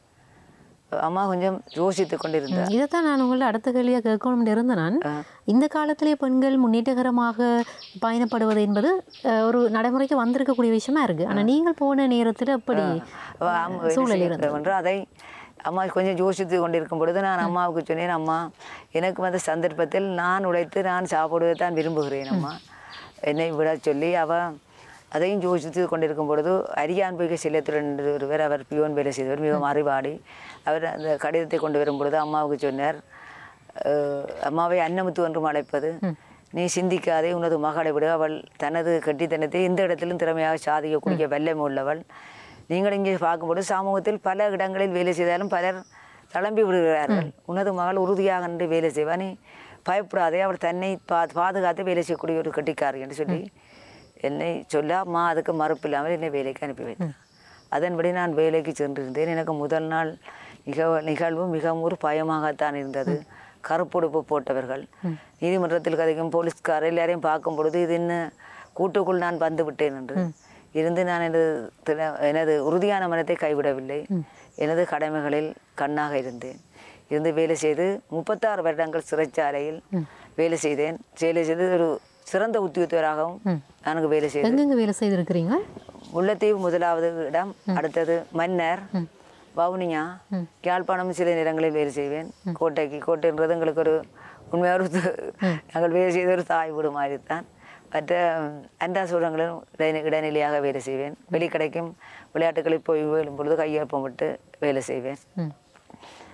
அம்மா கொஞ்சம் யோசித்து கொண்டிருந்தார்
இதைத்தான் நான் உங்கள்ட்ட அடுத்த கேள்வியாக கேட்கணும்னு இருந்தேன் நான் இந்த காலத்திலே பெண்கள் முன்னேற்றகரமாக பயணப்படுவது என்பது அஹ், ஒரு நடைமுறைக்கு வந்திருக்கக்கூடிய விஷயமா இருக்கு ஆனா நீங்கள் போன நேரத்துல எப்படி
அவ அம்மா வேலை
சூழல்
செய்ய
இருந்தது
வேண்டும் என்று அதை அம்மா கொஞ்சம் யோசித்து கொண்டிருக்கும் பொழுது நான் அம்மாவுக்கு சொன்னேன் அம்மா எனக்கு வந்த சந்தர்ப்பத்தில் நான் உழைத்து நான் சாப்பிடுவதை தான் விரும்புகிறேன் அம்மா என்னை விட சொல்லி அவ அதையும் யோசித்து கொண்டிருக்கும் பொழுது அரியான்புகை செல்லத்துடன் ஒருவர் அவர் பியோன் வேலை செய்தவர் மிகவும் அறிவாடி அவர் அந்த கடிதத்தை கொண்டு வரும் பொழுது அம்மாவுக்கு சொன்னார் அஹ், அம்மாவை அன்னமுத்து என்றும் அழைப்பது நீ சிந்திக்காதே உனது மகளை விட அவள் தனது கட்டித்தனத்தை எந்த இடத்திலும் திறமையாக சாதிக்கக்கூடிய வல்லமை உள்ளவள் நீங்கள் இங்கே பார்க்கும்போது சமூகத்தில் பல இடங்களில் வேலை செய்தாலும் பலர் தளம்பி விடுகிறார்கள் உனது மகள் உறுதியாக நின்று வேலை செய்வா நீ பயப்படாதே அவள் தன்னை பா பாதுகாத்து வேலை செய்யக்கூடிய ஒரு கட்டிக்காரி என்று சொல்லி என்னை சொல்ல அம்மா அதுக்கு மறுப்பு இல்லாமல் என்னை வேலைக்கு அனுப்பி வைத்தார் அதன்படி நான் வேலைக்கு சென்றிருந்தேன் எனக்கு முதல் நாள் நிகழ் நிகழ்வு மிகவும் ஒரு பயமாகத்தான் இருந்தது கருப்புடுப்பு போட்டவர்கள் நீதிமன்றத்தில் கதைக்கும் போலீஸ்கார் எல்லாரையும் பார்க்கும் பொழுது இது என்ன கூட்டுக்குள் நான் வந்து விட்டேன் என்று இருந்து நான் எனது திட- எனது உறுதியான மனத்தை கைவிடவில்லை எனது கடமைகளில் கண்ணாக இருந்தேன் இருந்து வேலை செய்து முப்பத்தாறு வருடங்கள் சிறைச்சாலையில் வேலை செய்தேன் வேலை செய்து ஒரு சிறந்த உத்தியோகத்தராகவும் எனக்கு வேலை செய்தேன்
எங்கெங்க வேலை செய்திருக்கிறீங்க
முல்லைத்தீவு முதலாவது இடம் அடுத்தது மன்னர் வவுனியா யாழ்ப்பாணம் சில நேரங்களில் வேலை செய்வேன் கோட்டைக்கு கோட்டைன்றது எங்களுக்கு ஒரு உண்மையாக ஒரு து- நாங்கள் வேலை செய்த ஒரு தாய் வீடு மாதிரி தான் மற்ற அண்டாசூடங்களும் இடைநி இடைநிலையாக வேலை செய்வேன் வெளிக்கடைக்கும் விளையாட்டுகளில் போய் வேலும் பொழுது கையொப்பம் விட்டு வேலை செய்வேன்
ம்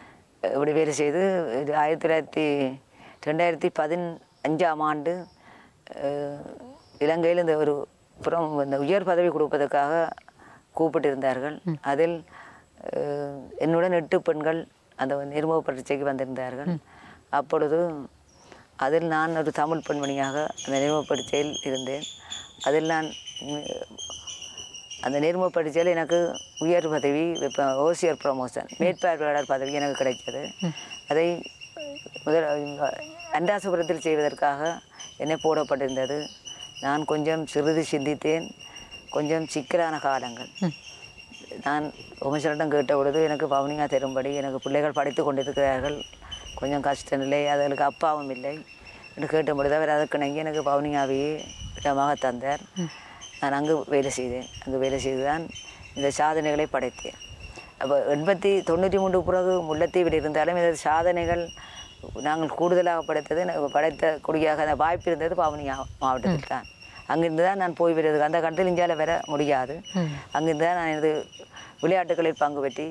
இப்படி வேலை செய்து இது ஆயிரத்தி தொள்ளாயிரத்தி ரெண்டாயிரத்தி பதினஞ்சாம் ஆண்டு அஹ், இலங்கையில் இந்த ஒரு புறம் இந்த உயர் பதவி கொடுப்பதற்காக கூப்பிட்டிருந்தார்கள் அதில் அஹ், என்னுடன் எட்டு பெண்கள் அந்த நிர்மூக பரீட்சைக்கு வந்திருந்தார்கள் அப்பொழுது அதில் நான் ஒரு தமிழ் பெண்மணியாக அந்த நிர்மூக பரீட்சையில் இருந்தேன் அதில் நான் உம், அந்த நிர்மூக பரீட்சையில் எனக்கு உயர் பதவி இப்போ ஓசியர் ப்ரமோஷன் மேற்பார்வையாளர் பதவி எனக்கு கிடைத்தது அதை முதல் அண்டாசபுரத்தில் செய்வதற்காக என்னை போடப்பட்டிருந்தது நான் கொஞ்சம் சிறிது சிந்தித்தேன் கொஞ்சம் சிக்கலான காலங்கள் நான் உமேஸ்வரிடம் கேட்ட பொழுது எனக்கு பவுனிங்கா தரும்படி எனக்கு பிள்ளைகள் படித்து கொண்டிருக்கிறார்கள் கொஞ்சம் கஷ்ட நிலை அதுகளுக்கு அப்பாவும் இல்லை என்று கேட்ட பொழுது அவர் அதற்கிணங்கி எனக்கு பவுனிங்காவையே இடமாக தந்தார் நான் அங்கு வேலை செய்தேன் அங்கு வேலை செய்து தான் இந்த சாதனைகளை படைத்தேன் அப்போ எண்பத்தி தொண்ணூற்றி மூன்று பிறகு முல்லைத்தீவில் இருந்தாலும் இந்த சாதனைகள் நாங்கள் கூடுதலாக படைத்தது எனக்கு படைத்த குடியாக அந்த வாய்ப்பு இருந்தது பாவனி மாவட்டத்தில் தான் அங்கிருந்து தான் நான் போய் வருவதுக்கு அந்த கட்டத்தில் இந்தியாவில் வர முடியாது அங்கிருந்து தான் நான் எனது விளையாட்டுகளில் பங்கு பெற்றி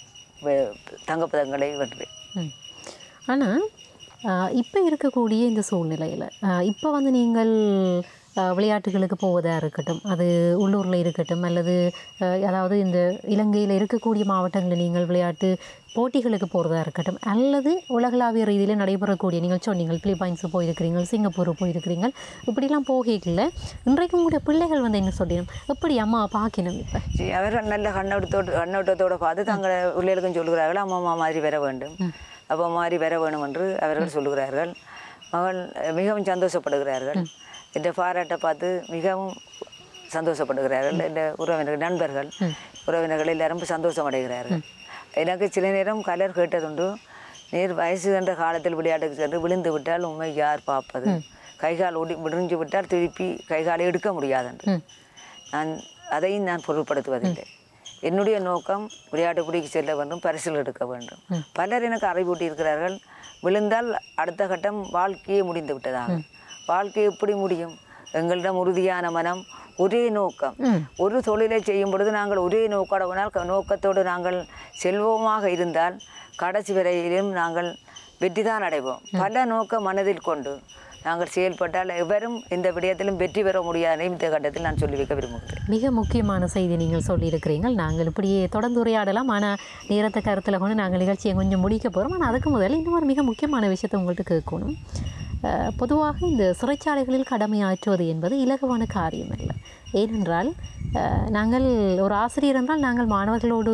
வெ- தங்கப்பதங்களை வென்றேன்
ம் ஆனால் இப்போ இருக்கக்கூடிய இந்த சூழ்நிலையில் இப்போ வந்து நீங்கள் ஆஹ், விளையாட்டுகளுக்கு போவதாக இருக்கட்டும் அது உள்ளூரில் இருக்கட்டும் அல்லது ஆஹ், அதாவது இந்த இலங்கையில் இருக்கக்கூடிய மாவட்டங்களில் நீங்கள் விளையாட்டு போட்டிகளுக்கு போகிறதா இருக்கட்டும் அல்லது உலகளாவிய ரீதியில் நடைபெறக்கூடிய நீங்கள் சொன்னீங்கள் பிலிப்பைன்ஸு போயிருக்கிறீங்க சிங்கப்பூர் போயிருக்கிறீங்க இப்படிலாம் போகல இன்றைக்கு உங்களுடைய பிள்ளைகள் வந்து என்ன சொல்லிடும் எப்படி அம்மா பார்க்கணும் இப்போ
சரி, அவர்கள் நல்ல கண்ணோட்டத்தோடு கண்ணோட்டத்தோடு பார்த்து தங்களை பிள்ளைகளுக்கும் சொல்கிறார்கள் அம்மா அம்மா மாதிரி வர வேண்டும் அப்பா மாதிரி வர வேணும் என்று அவர்கள் சொல்லுகிறார்கள் மகள் மிகவும் சந்தோஷப்படுகிறார்கள் இந்த பாராட்டை பார்த்து மிகவும் சந்தோஷப்படுகிறார்கள் இந்த உறவினர்கள் நண்பர்கள் உறவினர்கள் எல்லாரும் சந்தோஷம் அடைகிறார்கள் எனக்கு சில நேரம் கலர் கேட்டதுண்டு நீர் வயசு என்ற காலத்தில் விளையாட்டுக்கு சென்று விழுந்து விட்டால் உண்மை யார் பார்ப்பது கைகால் ஒடி விடிஞ்சு விட்டால் திருப்பி கைகாலை எடுக்க முடியாது என்று நான் அதையும் நான் பொருட்படுத்துவதில்லை என்னுடைய நோக்கம் விளையாட்டு பிடிக்கு செல்ல வேண்டும் பரிசில் எடுக்க வேண்டும் பலர் எனக்கு அறிவூட்டி இருக்கிறார்கள் விழுந்தால் அடுத்த கட்டம் வாழ்க்கையே முடிந்து விட்டதாக வாழ்க்கை எப்படி முடியும் எங்களிடம் உறுதியான மனம் ஒரே நோக்கம் ஒரு தொழிலை செய்யும் பொழுது நாங்கள் ஒரே நோக்கோட நோக்கத்தோடு நாங்கள் செல்வமாக இருந்தால் கடைசி வரையிலும் நாங்கள் வெற்றிதான் அடைவோம் பல நோக்கம் மனதில் கொண்டு நாங்கள் செயல்பட்டால் எவரும் இந்த விடயத்திலும் வெற்றி பெற முடியாது இந்த கட்டத்தில் நான் சொல்லி வைக்க விரும்புகிறேன்
மிக முக்கியமான செய்தி நீங்கள் சொல்லியிருக்கிறீங்க நாங்கள் இப்படியே தொடர்ந்து உரையாடலாம் ஆனால் நேரத்தை கருத்தில் கொண்டு நாங்கள் நிகழ்ச்சியை கொஞ்சம் முடிக்க போகிறோம் ஆனால் அதுக்கு முதல்ல இன்னும் ஒரு மிக முக்கியமான விஷயத்தை உங்கள்கிட்ட கேட்கணும் அஹ், பொதுவாக இந்த சிறைச்சாலைகளில் கடமையாற்றுவது என்பது இலகுவான காரியம் அல்ல ஏனென்றால் அஹ், நாங்கள் ஒரு ஆசிரியர் என்றால் நாங்கள் மாணவர்களோடு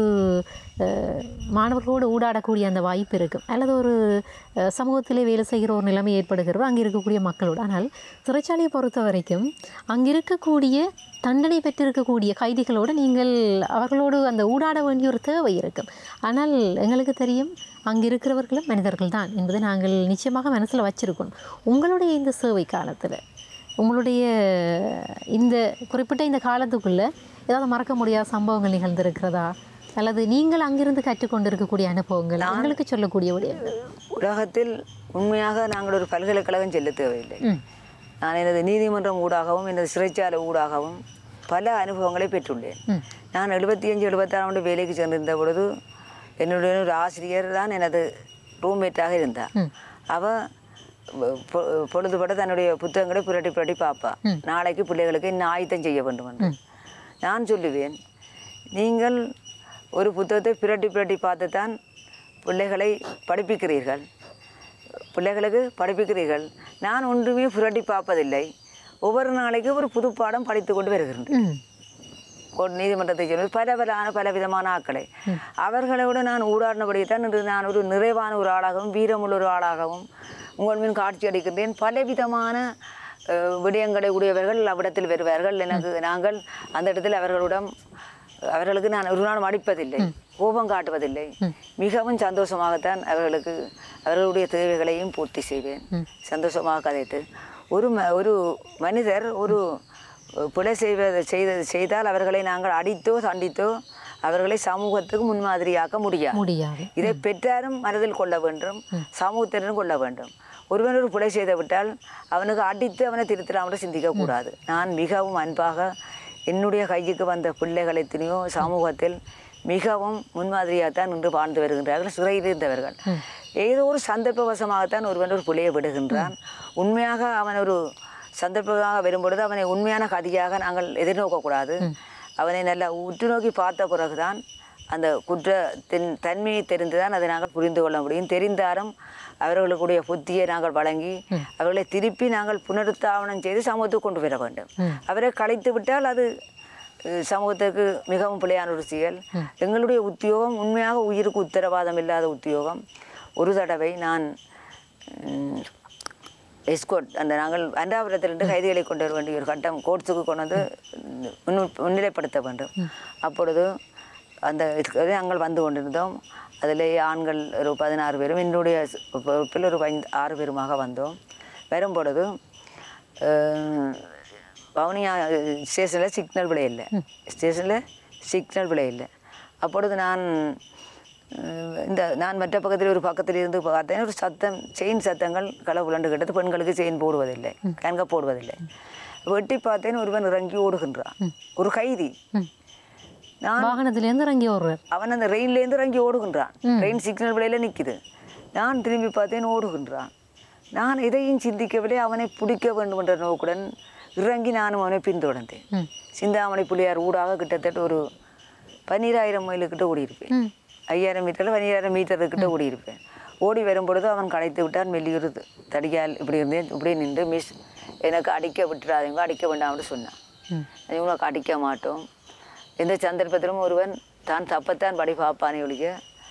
அஹ், மாணவர்களோடு ஊடாடக்கூடிய அந்த வாய்ப்பு இருக்கும் அல்லது ஒரு அஹ், சமூகத்திலே வேலை செய்கிற ஒரு நிலைமை ஏற்படுகிறது அங்கே இருக்கக்கூடிய மக்களோடு ஆனால் சிறைச்சாலையை பொறுத்த வரைக்கும் அங்கே இருக்கக்கூடிய தண்டனை பெற்றிருக்கக்கூடிய கைதிகளோடு நீங்கள் அவர்களோடு அந்த ஊடாட வேண்டிய ஒரு தேவை இருக்கும் ஆனால் எங்களுக்கு தெரியும் அங்கே இருக்கிறவர்களும் மனிதர்கள் தான் என்பதை நாங்கள் நிச்சயமாக மனசில் வச்சிருக்கணும் உங்களுடைய இந்த சேவை காலத்தில் உங்களுடைய இந்த குறிப்பிட்ட இந்த காலத்துக்குள்ளே ஏதாவது மறக்க முடியாத சம்பவங்கள் நிகழ்ந்திருக்கிறதா அல்லது நீங்கள் அங்கிருந்து கற்றுக்கொண்டிருக்கக்கூடிய அனுபவங்கள் உங்களுக்கு சொல்லக்கூடிய விடயங்கள்
உலகத்தில் உண்மையாக நாங்கள் ஒரு பல்கலைக்கழகம் செல்ல தேவையில்லை
ம்
நான் எனது நீதிமன்றம் ஊடாகவும் எனது சிறைச்சாலை ஊடாகவும் பல அனுபவங்களை பெற்றுள்ளேன்
ம்.
நான் எழுபத்தி அஞ்சு எழுபத்தாறு ஆண்டு வேலைக்கு சென்றிருந்த பொழுது என்னுடைய ஒரு ஆசிரியர் தான் எனது ரூம்மேட்டாக இருந்தார்
ம்.
அவ பொ- பொ- பொழுதுபட தன்னுடைய புத்தகங்களை புரட்டி புரட்டி பார்ப்பா நாளைக்கு பிள்ளைகளுக்கு இன்னும் ஆயத்தம் செய்ய வேண்டும் என்று நான் சொல்லுவேன் நீங்கள் ஒரு புத்தகத்தை புரட்டி புரட்டி பார்த்து தான் பிள்ளைகளை படிப்பிக்கிறீர்கள் பிள்ளைகளுக்கு படிப்பிக்கிறீர்கள் நான் ஒன்றுமே புரட்டி பார்ப்பதில்லை ஒவ்வொரு நாளைக்கு ஒரு புது பாடம் படித்து கொண்டு வருகின்றேன்
ம்
கோர்ட் நீதிமன்றத்தை சொல்லி பல பலான பல விதமான ஆட்களை அவர்களோடு நான் ஊடாடினபடி தான் இன்று நான் ஒரு நிறைவான ஒரு ஆளாகவும் வீரமுள்ள ஒரு ஆளாகவும் உங்கள் மீன் காட்சி அளிக்கின்றேன் பல விதமான அஹ், விடயங்களை உடையவர்கள் அவ்விடத்தில் வருவார்கள் எனக்கு நாங்கள் அந்த இடத்தில் அவர்களிடம் அவர்களுக்கு நான் ஒரு நாளும் அடிப்பதில்லை கோபம் காட்டுவதில்லை மிகவும் சந்தோஷமாகத்தான் அவர்களுக்கு அவர்களுடைய தேவைகளையும் பூர்த்தி செய்வேன் சந்தோஷமாக கதைத்து ஒரு ம ஒரு மனிதர் ஒரு பிழை செய்வது செய்தது செய்தால் அவர்களை நாங்கள் அடித்தோ தண்டித்தோ அவர்களை சமூகத்துக்கு முன்மாதிரியாக்க முடியாது
முடியாது
இதை பெற்றாரும் மனதில் கொள்ள வேண்டும் சமூகத்தினரும் கொள்ள வேண்டும் ஒருவன் ஒரு பிழை செய்து விட்டால் அவனுக்கு அடித்து அவனை திருத்தலாமல் சிந்திக்கக்கூடாது நான் மிகவும் அன்பாக என்னுடைய கைக்கு வந்த பிள்ளைகள் எத்தனையோ சமூகத்தில் மிகவும் முன்மாதிரியாகத்தான் நின்று வாழ்ந்து வருகின்றார்கள் சிறையில் இருந்தவர்கள் ஏதோ ஒரு சந்தர்ப்பவசமாகத்தான் ஒருவன் ஒரு பிள்ளையை விடுகின்றான் உண்மையாக அவன் ஒரு சந்தர்ப்பமாக வரும்பொழுது அவனை உண்மையான கதியாக நாங்கள் எதிர்நோக்கக்கூடாது அவனை நல்லா உற்று நோக்கி பார்த்த பிறகுதான் அந்த குற்றத்தின் தன்மையை தெரிந்துதான் அதை நாங்கள் புரிந்து கொள்ள முடியும் தெரிந்தாலும் அவர்களுக்குடைய புத்தியை நாங்கள் வழங்கி அவர்களை திருப்பி நாங்கள் புனருத்தாவனம் செய்து சமூகத்துக்கு கொண்டு வர வேண்டும் அவரை கலைத்து விட்டால் அது அஹ், சமூகத்துக்கு மிகவும் பிழையான ஒரு செயல் எங்களுடைய உத்தியோகம் உண்மையாக உயிருக்கு உத்தரவாதம் இல்லாத உத்தியோகம் ஒரு தடவை நான் எஸ்கோட் அந்த நாங்கள் அண்டாபுரத்திலிருந்து கைதிகளை கொண்டு வர வேண்டிய ஒரு கட்டம் கோர்ட்ஸுக்கு கொண்டு வந்து முன்னு- முன்னிலைப்படுத்த வேண்டும் அப்பொழுது அந்த இதுக்கு நாங்கள் வந்து கொண்டிருந்தோம் அதிலே ஆண்கள் ஒரு பதினாறு பேரும் என்னுடைய ஸ்- பொறுப்பில் ஒரு ஐந்து ஆறு பேருமாக வந்தோம் வரும் பொழுது அஹ், வவுனியா ஸ்டேஷனில் சிக்னல் விலை இல்லை ஸ்டேஷனில் சிக்னல் விலை இல்லை அப்பொழுது நான் அஹ், இந்த நான் மற்ற பக்கத்தில் ஒரு பக்கத்தில் இருந்து பார்த்தேன் ஒரு சத்தம் செயின் சத்தங்கள் களை புலண்டு கிட்டது பெண்களுக்கு செயின் போடுவதில்லை கண்க போடுவதில்லை வெட்டி பார்த்தேன் ஒருவன் இறங்கி ஓடுகின்றான் ஒரு கைதி நான்
வாகனத்திலேருந்து இறங்கி வருவார்
அவன் அந்த ரெயின்லேருந்து இறங்கி ஓடுகின்றான் ரெயின் சிக்னல் விலையில நிற்குது நான் திரும்பி பார்த்தேன் ஓடுகின்றான் நான் இதையும் சிந்திக்கவில்லை அவனை பிடிக்க வேண்டும் என்ற நோக்குடன் இறங்கி நானும் அவனை பின்தொடர்ந்தேன்
ம்.
சிந்தாமணி புள்ளியார் ஊடாக கிட்டத்தட்ட ஒரு பன்னிராயிரம் மைலுக்கிட்ட ஓடியிருப்பேன்
ம்.
ஐயாயிரம் மீட்டரில் பன்னிராயிரம் மீட்டருக்கிட்ட ஓடியிருப்பேன் ஓடி வரும் பொழுது அவன் களைத்து விட்டான் மெல்லியூர் தடியால் இப்படி இருந்தேன் இப்படி நின்று மிஸ் எனக்கு அடிக்க விட்டுறாதீங்க அடிக்க வேண்டாம்னு சொன்னான்
ம்.
இவங்களுக்கு அடிக்க மாட்டோம் எந்த சந்தர்ப்பத்திலும் ஒருவன் தான் தப்பத்தான் படி பார்ப்பானே ஒழிய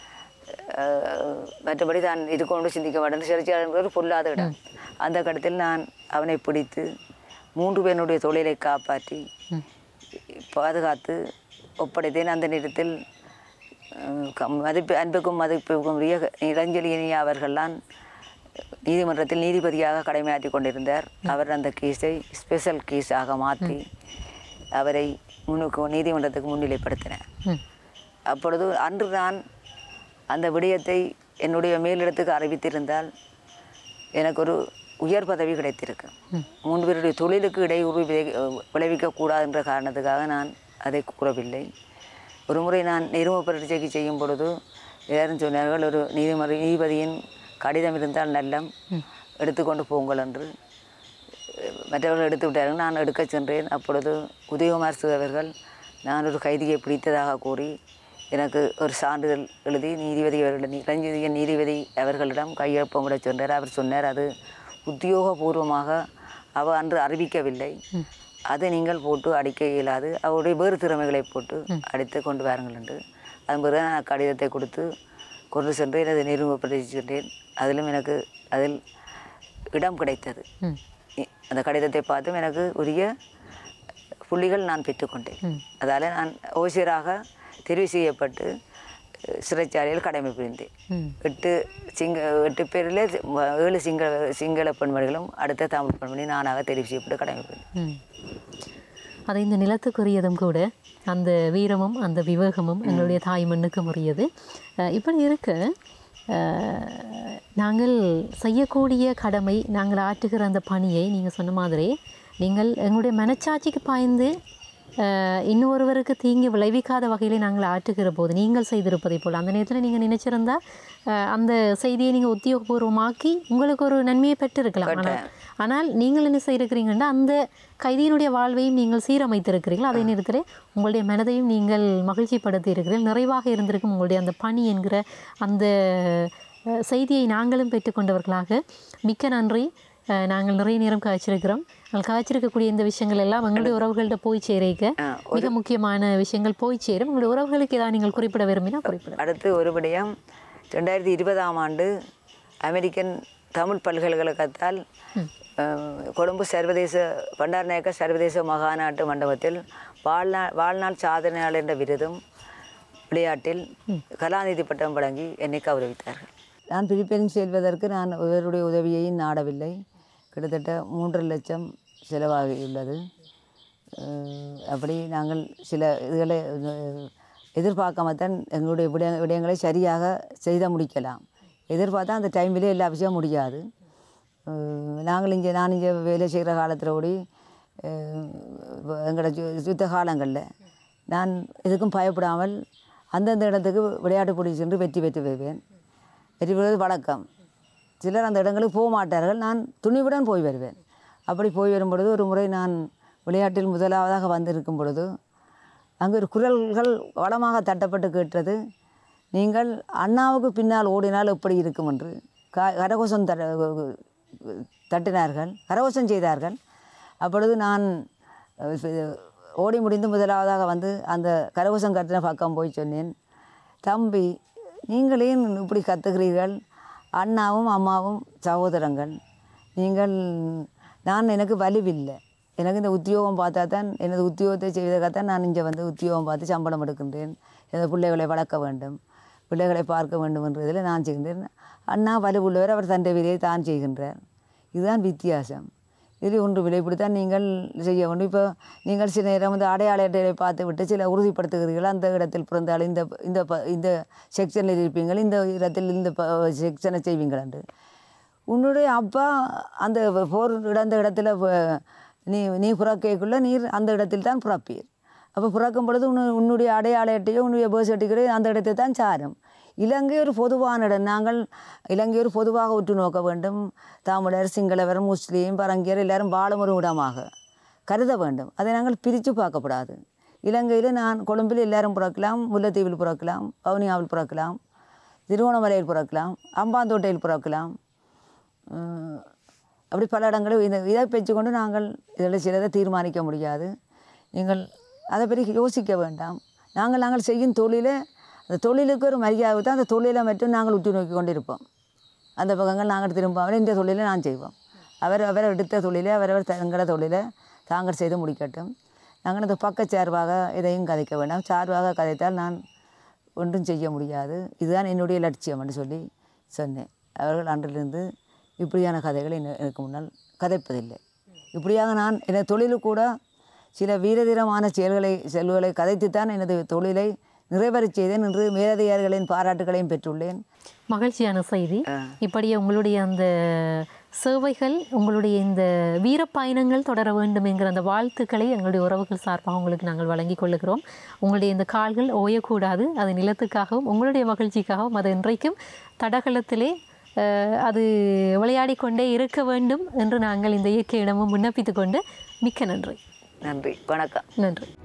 அஹ், மற்றபடி தான் இது கொண்டு சிந்திக்க மாட்டேன் சிறைச்சாலைங்கிற ஒரு பொல்லாத இடம் அந்த கடத்தில் நான் அவனை பிடித்து மூன்று பேருடைய தொழிலை காப்பாற்றி பாதுகாத்து ஒப்படைத்தேன் அந்த நேரத்தில் அஹ், கம்- மதிப்பு அன்புக்கும் மதிப்புக்கும் உரிய இளஞ்சலி இனியா அவர்கள்தான் நீதிமன்றத்தில் நீதிபதியாக கடமையாற்றி கொண்டிருந்தார் அவர் அந்த கேஸை ஸ்பெஷல் கேஸாக மாற்றி அவரை முன்னுக்கு நீதிமன்றத்துக்கு முன்னிலைப்படுத்தினார்
ம்.
அப்பொழுது அன்று நான் அந்த விடயத்தை என்னுடைய மேலிடத்துக்கு அறிவித்திருந்தால் எனக்கு ஒரு உயர் பதவி கிடைத்திருக்கு மூன்று பேருடைய தொழிலுக்கு இடையூறு விளை- விளைவிக்கக்கூடாது என்ற காரணத்துக்காக நான் அதை கூறவில்லை ஒரு முறை நான் நிரும பரீட்சைக்கு செய்யும் பொழுது எல்லாரும் சொன்னார்கள் ஒரு நீதிமன்ற நீதிபதியின் கடிதம் இருந்தால் நல்லம் எடுத்துக்கொண்டு போங்கள் என்று மற்றவர்கள் எடுத்து விட்டார்கள் நான் எடுக்கச் சென்றேன் அப்பொழுது உதயகுமார் சிங் அவர்கள் நான் ஒரு கைதியை பிடித்ததாக கூறி எனக்கு ஒரு சான்றிதழ் எழுதி நீதிபதி அவர்களிடம் இளஞ்செழிய நீதிபதி அவர்களிடம் கையொப்பமிட சென்றார் அவர் சொன்னார் அது உத்தியோகபூர்வமாக அவ அன்று அறிவிக்கவில்லை அதை நீங்கள் போட்டு அடிக்க இயலாது அவருடைய வேறு திறமைகளை போட்டு அடித்து கொண்டு வாருங்கள் என்று அதன் பிறகு நான் கடிதத்தை கொடுத்து கொண்டு சென்று எனது நிறுவப்படுத்தி சென்றேன் அதிலும் எனக்கு அதில் இடம் கிடைத்தது
ம்.
இ- அந்த கடிதத்தை பார்த்தும் எனக்கு உரிய புள்ளிகள் நான் பெற்றுக்கொண்டேன் அதால் நான் ஓசியராக தெரிவு செய்யப்பட்டு அஹ், சிறைச்சாலையில் கடமை புரிந்தேன்
ம்.
எட்டு சிங்க எட்டு பேரில் ஏழு சிங்கள சிங்கள பெண்மணிகளும் அடுத்த தமிழ் பெண்மணி நானாக தெரிவு செய்யப்பட்டு கடமை புரிந்தேன்
ம். அது இந்த நிலத்துக்குரியதும் கூட அந்த வீரமும் அந்த விவேகமும் எங்களுடைய தாய் மண்ணுக்கும் உரியது அஹ் இப்படி இருக்க அஹ், நாங்கள் செய்யக்கூடிய கடமை நாங்கள் ஆற்றுகிற அந்த பணியை நீங்கள் சொன்ன மாதிரி நீங்கள் எங்களுடைய மனச்சாட்சிக்கு பாய்ந்து அஹ், இன்னொருவருக்கு தீங்கு விளைவிக்காத வகையில் நாங்கள் ஆற்றுகிற போது நீங்கள் செய்திருப்பதை போல் அந்த நேரத்தில் நீங்கள் நினைச்சிருந்தா அஹ், அந்த செய்தியை நீங்கள் உத்தியோகபூர்வமாக்கி உங்களுக்கு ஒரு நன்மையை பெற்றிருக்கலாம் ஆனால் ஆனால் நீங்கள் என்ன செய்திருக்கிறீங்கன்னா அந்த கைதியினுடைய வாழ்வையும் நீங்கள் சீரமைத்திருக்கிறீர்கள் அதே நேரத்தில் உங்களுடைய மனதையும் நீங்கள் மகிழ்ச்சிப்படுத்தி இருக்கிறீர்கள் நிறைவாக இருந்திருக்கும் உங்களுடைய அந்த பணி என்கிற அந்த அஹ், செய்தியை நாங்களும் பெற்றுக்கொண்டவர்களாக மிக்க நன்றி அஹ், நாங்கள் நிறைய நேரம் காய்ச்சிருக்கிறோம் நாங்கள் காய்ச்சிருக்கக்கூடிய இந்த விஷயங்கள் எல்லாம் எங்களுடைய உறவுகள்கிட்ட போய் சேரிக்க
ஆ,
மிக முக்கியமான விஷயங்கள் போய் சேரும் உங்களுடைய உறவுகளுக்கு ஏதாவது நீங்கள் குறிப்பிட விரும்பினா குறிப்பிட
அடுத்து ஒரு விடயம் ரெண்டாயிரத்தி இருபதாம் ஆண்டு அமெரிக்கன் தமிழ் பல்கலைக்கழகத்தால் அஹ், கொழும்பு சர்வதேச பண்டாரநாயக்க சர்வதேச மகாநாட்டு மண்டபத்தில் வாழ்நாள் வாழ்நாள் சாதனையாளர் என்ற விருதும் விளையாட்டில் கலாநிதி பட்டம் வழங்கி என்னை கௌரவித்தார்கள் நான் பிலிப்பைன்ஸ் செல்வதற்கு நான் இவருடைய உதவியையும் நாடவில்லை கிட்டத்தட்ட மூன்றரை லட்சம் செலவாகியுள்ளது அஹ், அப்படி நாங்கள் சில இதுகளை அஹ், எதிர்பார்க்காமத்தான் எங்களுடைய விடய விடயங்களை சரியாக செய்த முடிக்கலாம் எதிர்பார்த்தா அந்த டைமிலே எல்லா விஷயம் முடியாது அஹ், நாங்கள் இங்கே நான் இங்கே வேலை செய்கிற காலத்தில் ஓடி எங்களோட சு- சுத்த காலங்களில் நான் எதுக்கும் பயப்படாமல் அந்தந்த இடத்துக்கு விளையாட்டு போட்டி சென்று வெற்றி பெற்று வருவேன் வெற்றி பெறுவது வழக்கம் சிலர் அந்த இடங்களுக்கு போக மாட்டார்கள் நான் துணிவுடன் போய் வருவேன் அப்படி போய் வரும் பொழுது ஒரு முறை நான் விளையாட்டில் முதலாவதாக வந்திருக்கும் பொழுது அங்கு ஒரு குரல்கள் வளமாக தட்டப்பட்டு கேட்டது நீங்கள் அண்ணாவுக்கு பின்னால் ஓடினால் எப்படி இருக்கும் என்று க கரகோஷம் தட தட்டினார்கள் கரகோஷம் செய்தார்கள் அப்பொழுது நான் அஹ், இது- ஓடி முடிந்து முதலாவதாக வந்து அந்த கரகோஷம் கட்டின பக்கம் போய் சொன்னேன் தம்பி நீங்கள் ஏன் இப்படி கத்துகிறீர்கள் அண்ணாவும் அம்மாவும் சகோதரங்கள் நீங்கள் நான் எனக்கு வலுவில்லை எனக்கு இந்த உத்தியோகம் பார்த்தா தான் எனது உத்தியோகத்தை செய்வதற்காகத்தான் நான் இங்கே வந்து உத்தியோகம் பார்த்து சம்பளம் எடுக்கின்றேன் எனது பிள்ளைகளை வளர்க்க வேண்டும் பிள்ளைகளை பார்க்க வேண்டும் என்றதில் நான் செய்கின்றேன் அண்ணா வலுவுள்ளவர் அவர் தந்தை வேலையை தான் செய்கின்றார் இதுதான் வித்தியாசம் இதில் ஒன்று விலைப்பிடித்தான் நீங்கள் செய்ய வேண்டும் இப்போ நீங்கள் சில நேரம் வந்து அடையாள அட்டையை பார்த்து விட்டு சில உறுதிப்படுத்துகிறீர்கள் அந்த இடத்தில் பிறந்தால் இந்த இந்த ப- இந்த செக்ஷனில் இருப்பீங்கள் இந்த இடத்தில் இந்த செக்ஷனை செய்வீங்கள் என்று உன்னுடைய அப்பா அந்த போர் இடந்த இடத்துல வ- நீ நீ பிறக்கைக்குள்ளே நீர் அந்த இடத்தில் தான் பிறப்பீர் அப்போ பிறக்கும் பொழுது உன்னு உன்னுடைய அடையாள அட்டையோ உன்னுடைய பேர்த் சர்டிஃபிகேட் அந்த இடத்தை தான் சாரும் இலங்கை ஒரு பொதுவான இடம் நாங்கள் இலங்கை ஒரு பொதுவாக உற்று நோக்க வேண்டும் தமிழர் சிங்களவர் முஸ்லீம் பரங்கியர் எல்லாரும் வாழும் ஒரு இடமாக கருத வேண்டும் அதை நாங்கள் பிரித்து பார்க்கக்கூடாது இலங்கையில் நான் கொழும்பில் எல்லாரும் பிறக்கலாம் முல்லைத்தீவில் பிறக்கலாம் வவுனியாவில் பிறக்கலாம் திருவோணமலையில் பிறக்கலாம் அம்பாந்தோட்டையில் பிறக்கலாம் உம், அப்படி பல இடங்களில் இந்த இதை பெற்றுக்கொண்டு நாங்கள் இதில் சிலதை தீர்மானிக்க முடியாது நீங்கள் அதை பற்றி யோசிக்க வேண்டாம் நாங்கள் நாங்கள் செய்யும் தொழிலை அந்த தொழிலுக்கு ஒரு மரியாதை தான் அந்த தொழிலை மட்டும் நாங்கள் உற்று நோக்கி கொண்டு இருப்போம் அந்த பக்கங்கள் நாங்கள் திரும்பாமல் இந்த தொழிலை நான் செய்வோம் அவர் அவர் எடுத்த தொழிலை அவரவர் தங்கள தொழிலை தாங்கள் செய்து முடிக்கட்டும் நாங்கள் இந்த பக்கச் சார்பாக எதையும் கதைக்க வேண்டாம் சார்பாக கதைத்தால் நான் ஒன்றும் செய்ய முடியாது இதுதான் என்னுடைய லட்சியம் என்று சொல்லி சொன்னேன் அவர்கள் அன்றிலிருந்து இப்படியான கதைகளை என- எனக்கு முன்னால் கதைப்பதில்லை இப்படியாக நான் எனது தொழிலுக்கு கூட சில வீரதீரமான செயல்களை செல்வுகளை கதைத்துத்தான் எனது தொழிலை நிறைவேறச் செய்தேன் என்று மேலதிகாரிகளின் பாராட்டுகளையும் பெற்றுள்ளேன்
மகிழ்ச்சியான செய்தி இப்படியே உங்களுடைய அந்த சேவைகள் உங்களுடைய இந்த வீரப்பயணங்கள் தொடர வேண்டும் என்கிற அந்த வாழ்த்துக்களை எங்களுடைய உறவுகள் சார்பாக உங்களுக்கு நாங்கள் வழங்கிக் கொள்ளுகிறோம் உங்களுடைய இந்த கால்கள் ஓயக்கூடாது அது நிலத்துக்காகவும் உங்களுடைய மகிழ்ச்சிக்காகவும் அது இன்றைக்கும் தடகளத்திலே அஹ், அது விளையாடி கொண்டே இருக்க வேண்டும் என்று நாங்கள் இந்த இயற்கையிடமும் விண்ணப்பித்துக் கொண்டு மிக்க நன்றி
நன்றி வணக்கம்
நன்றி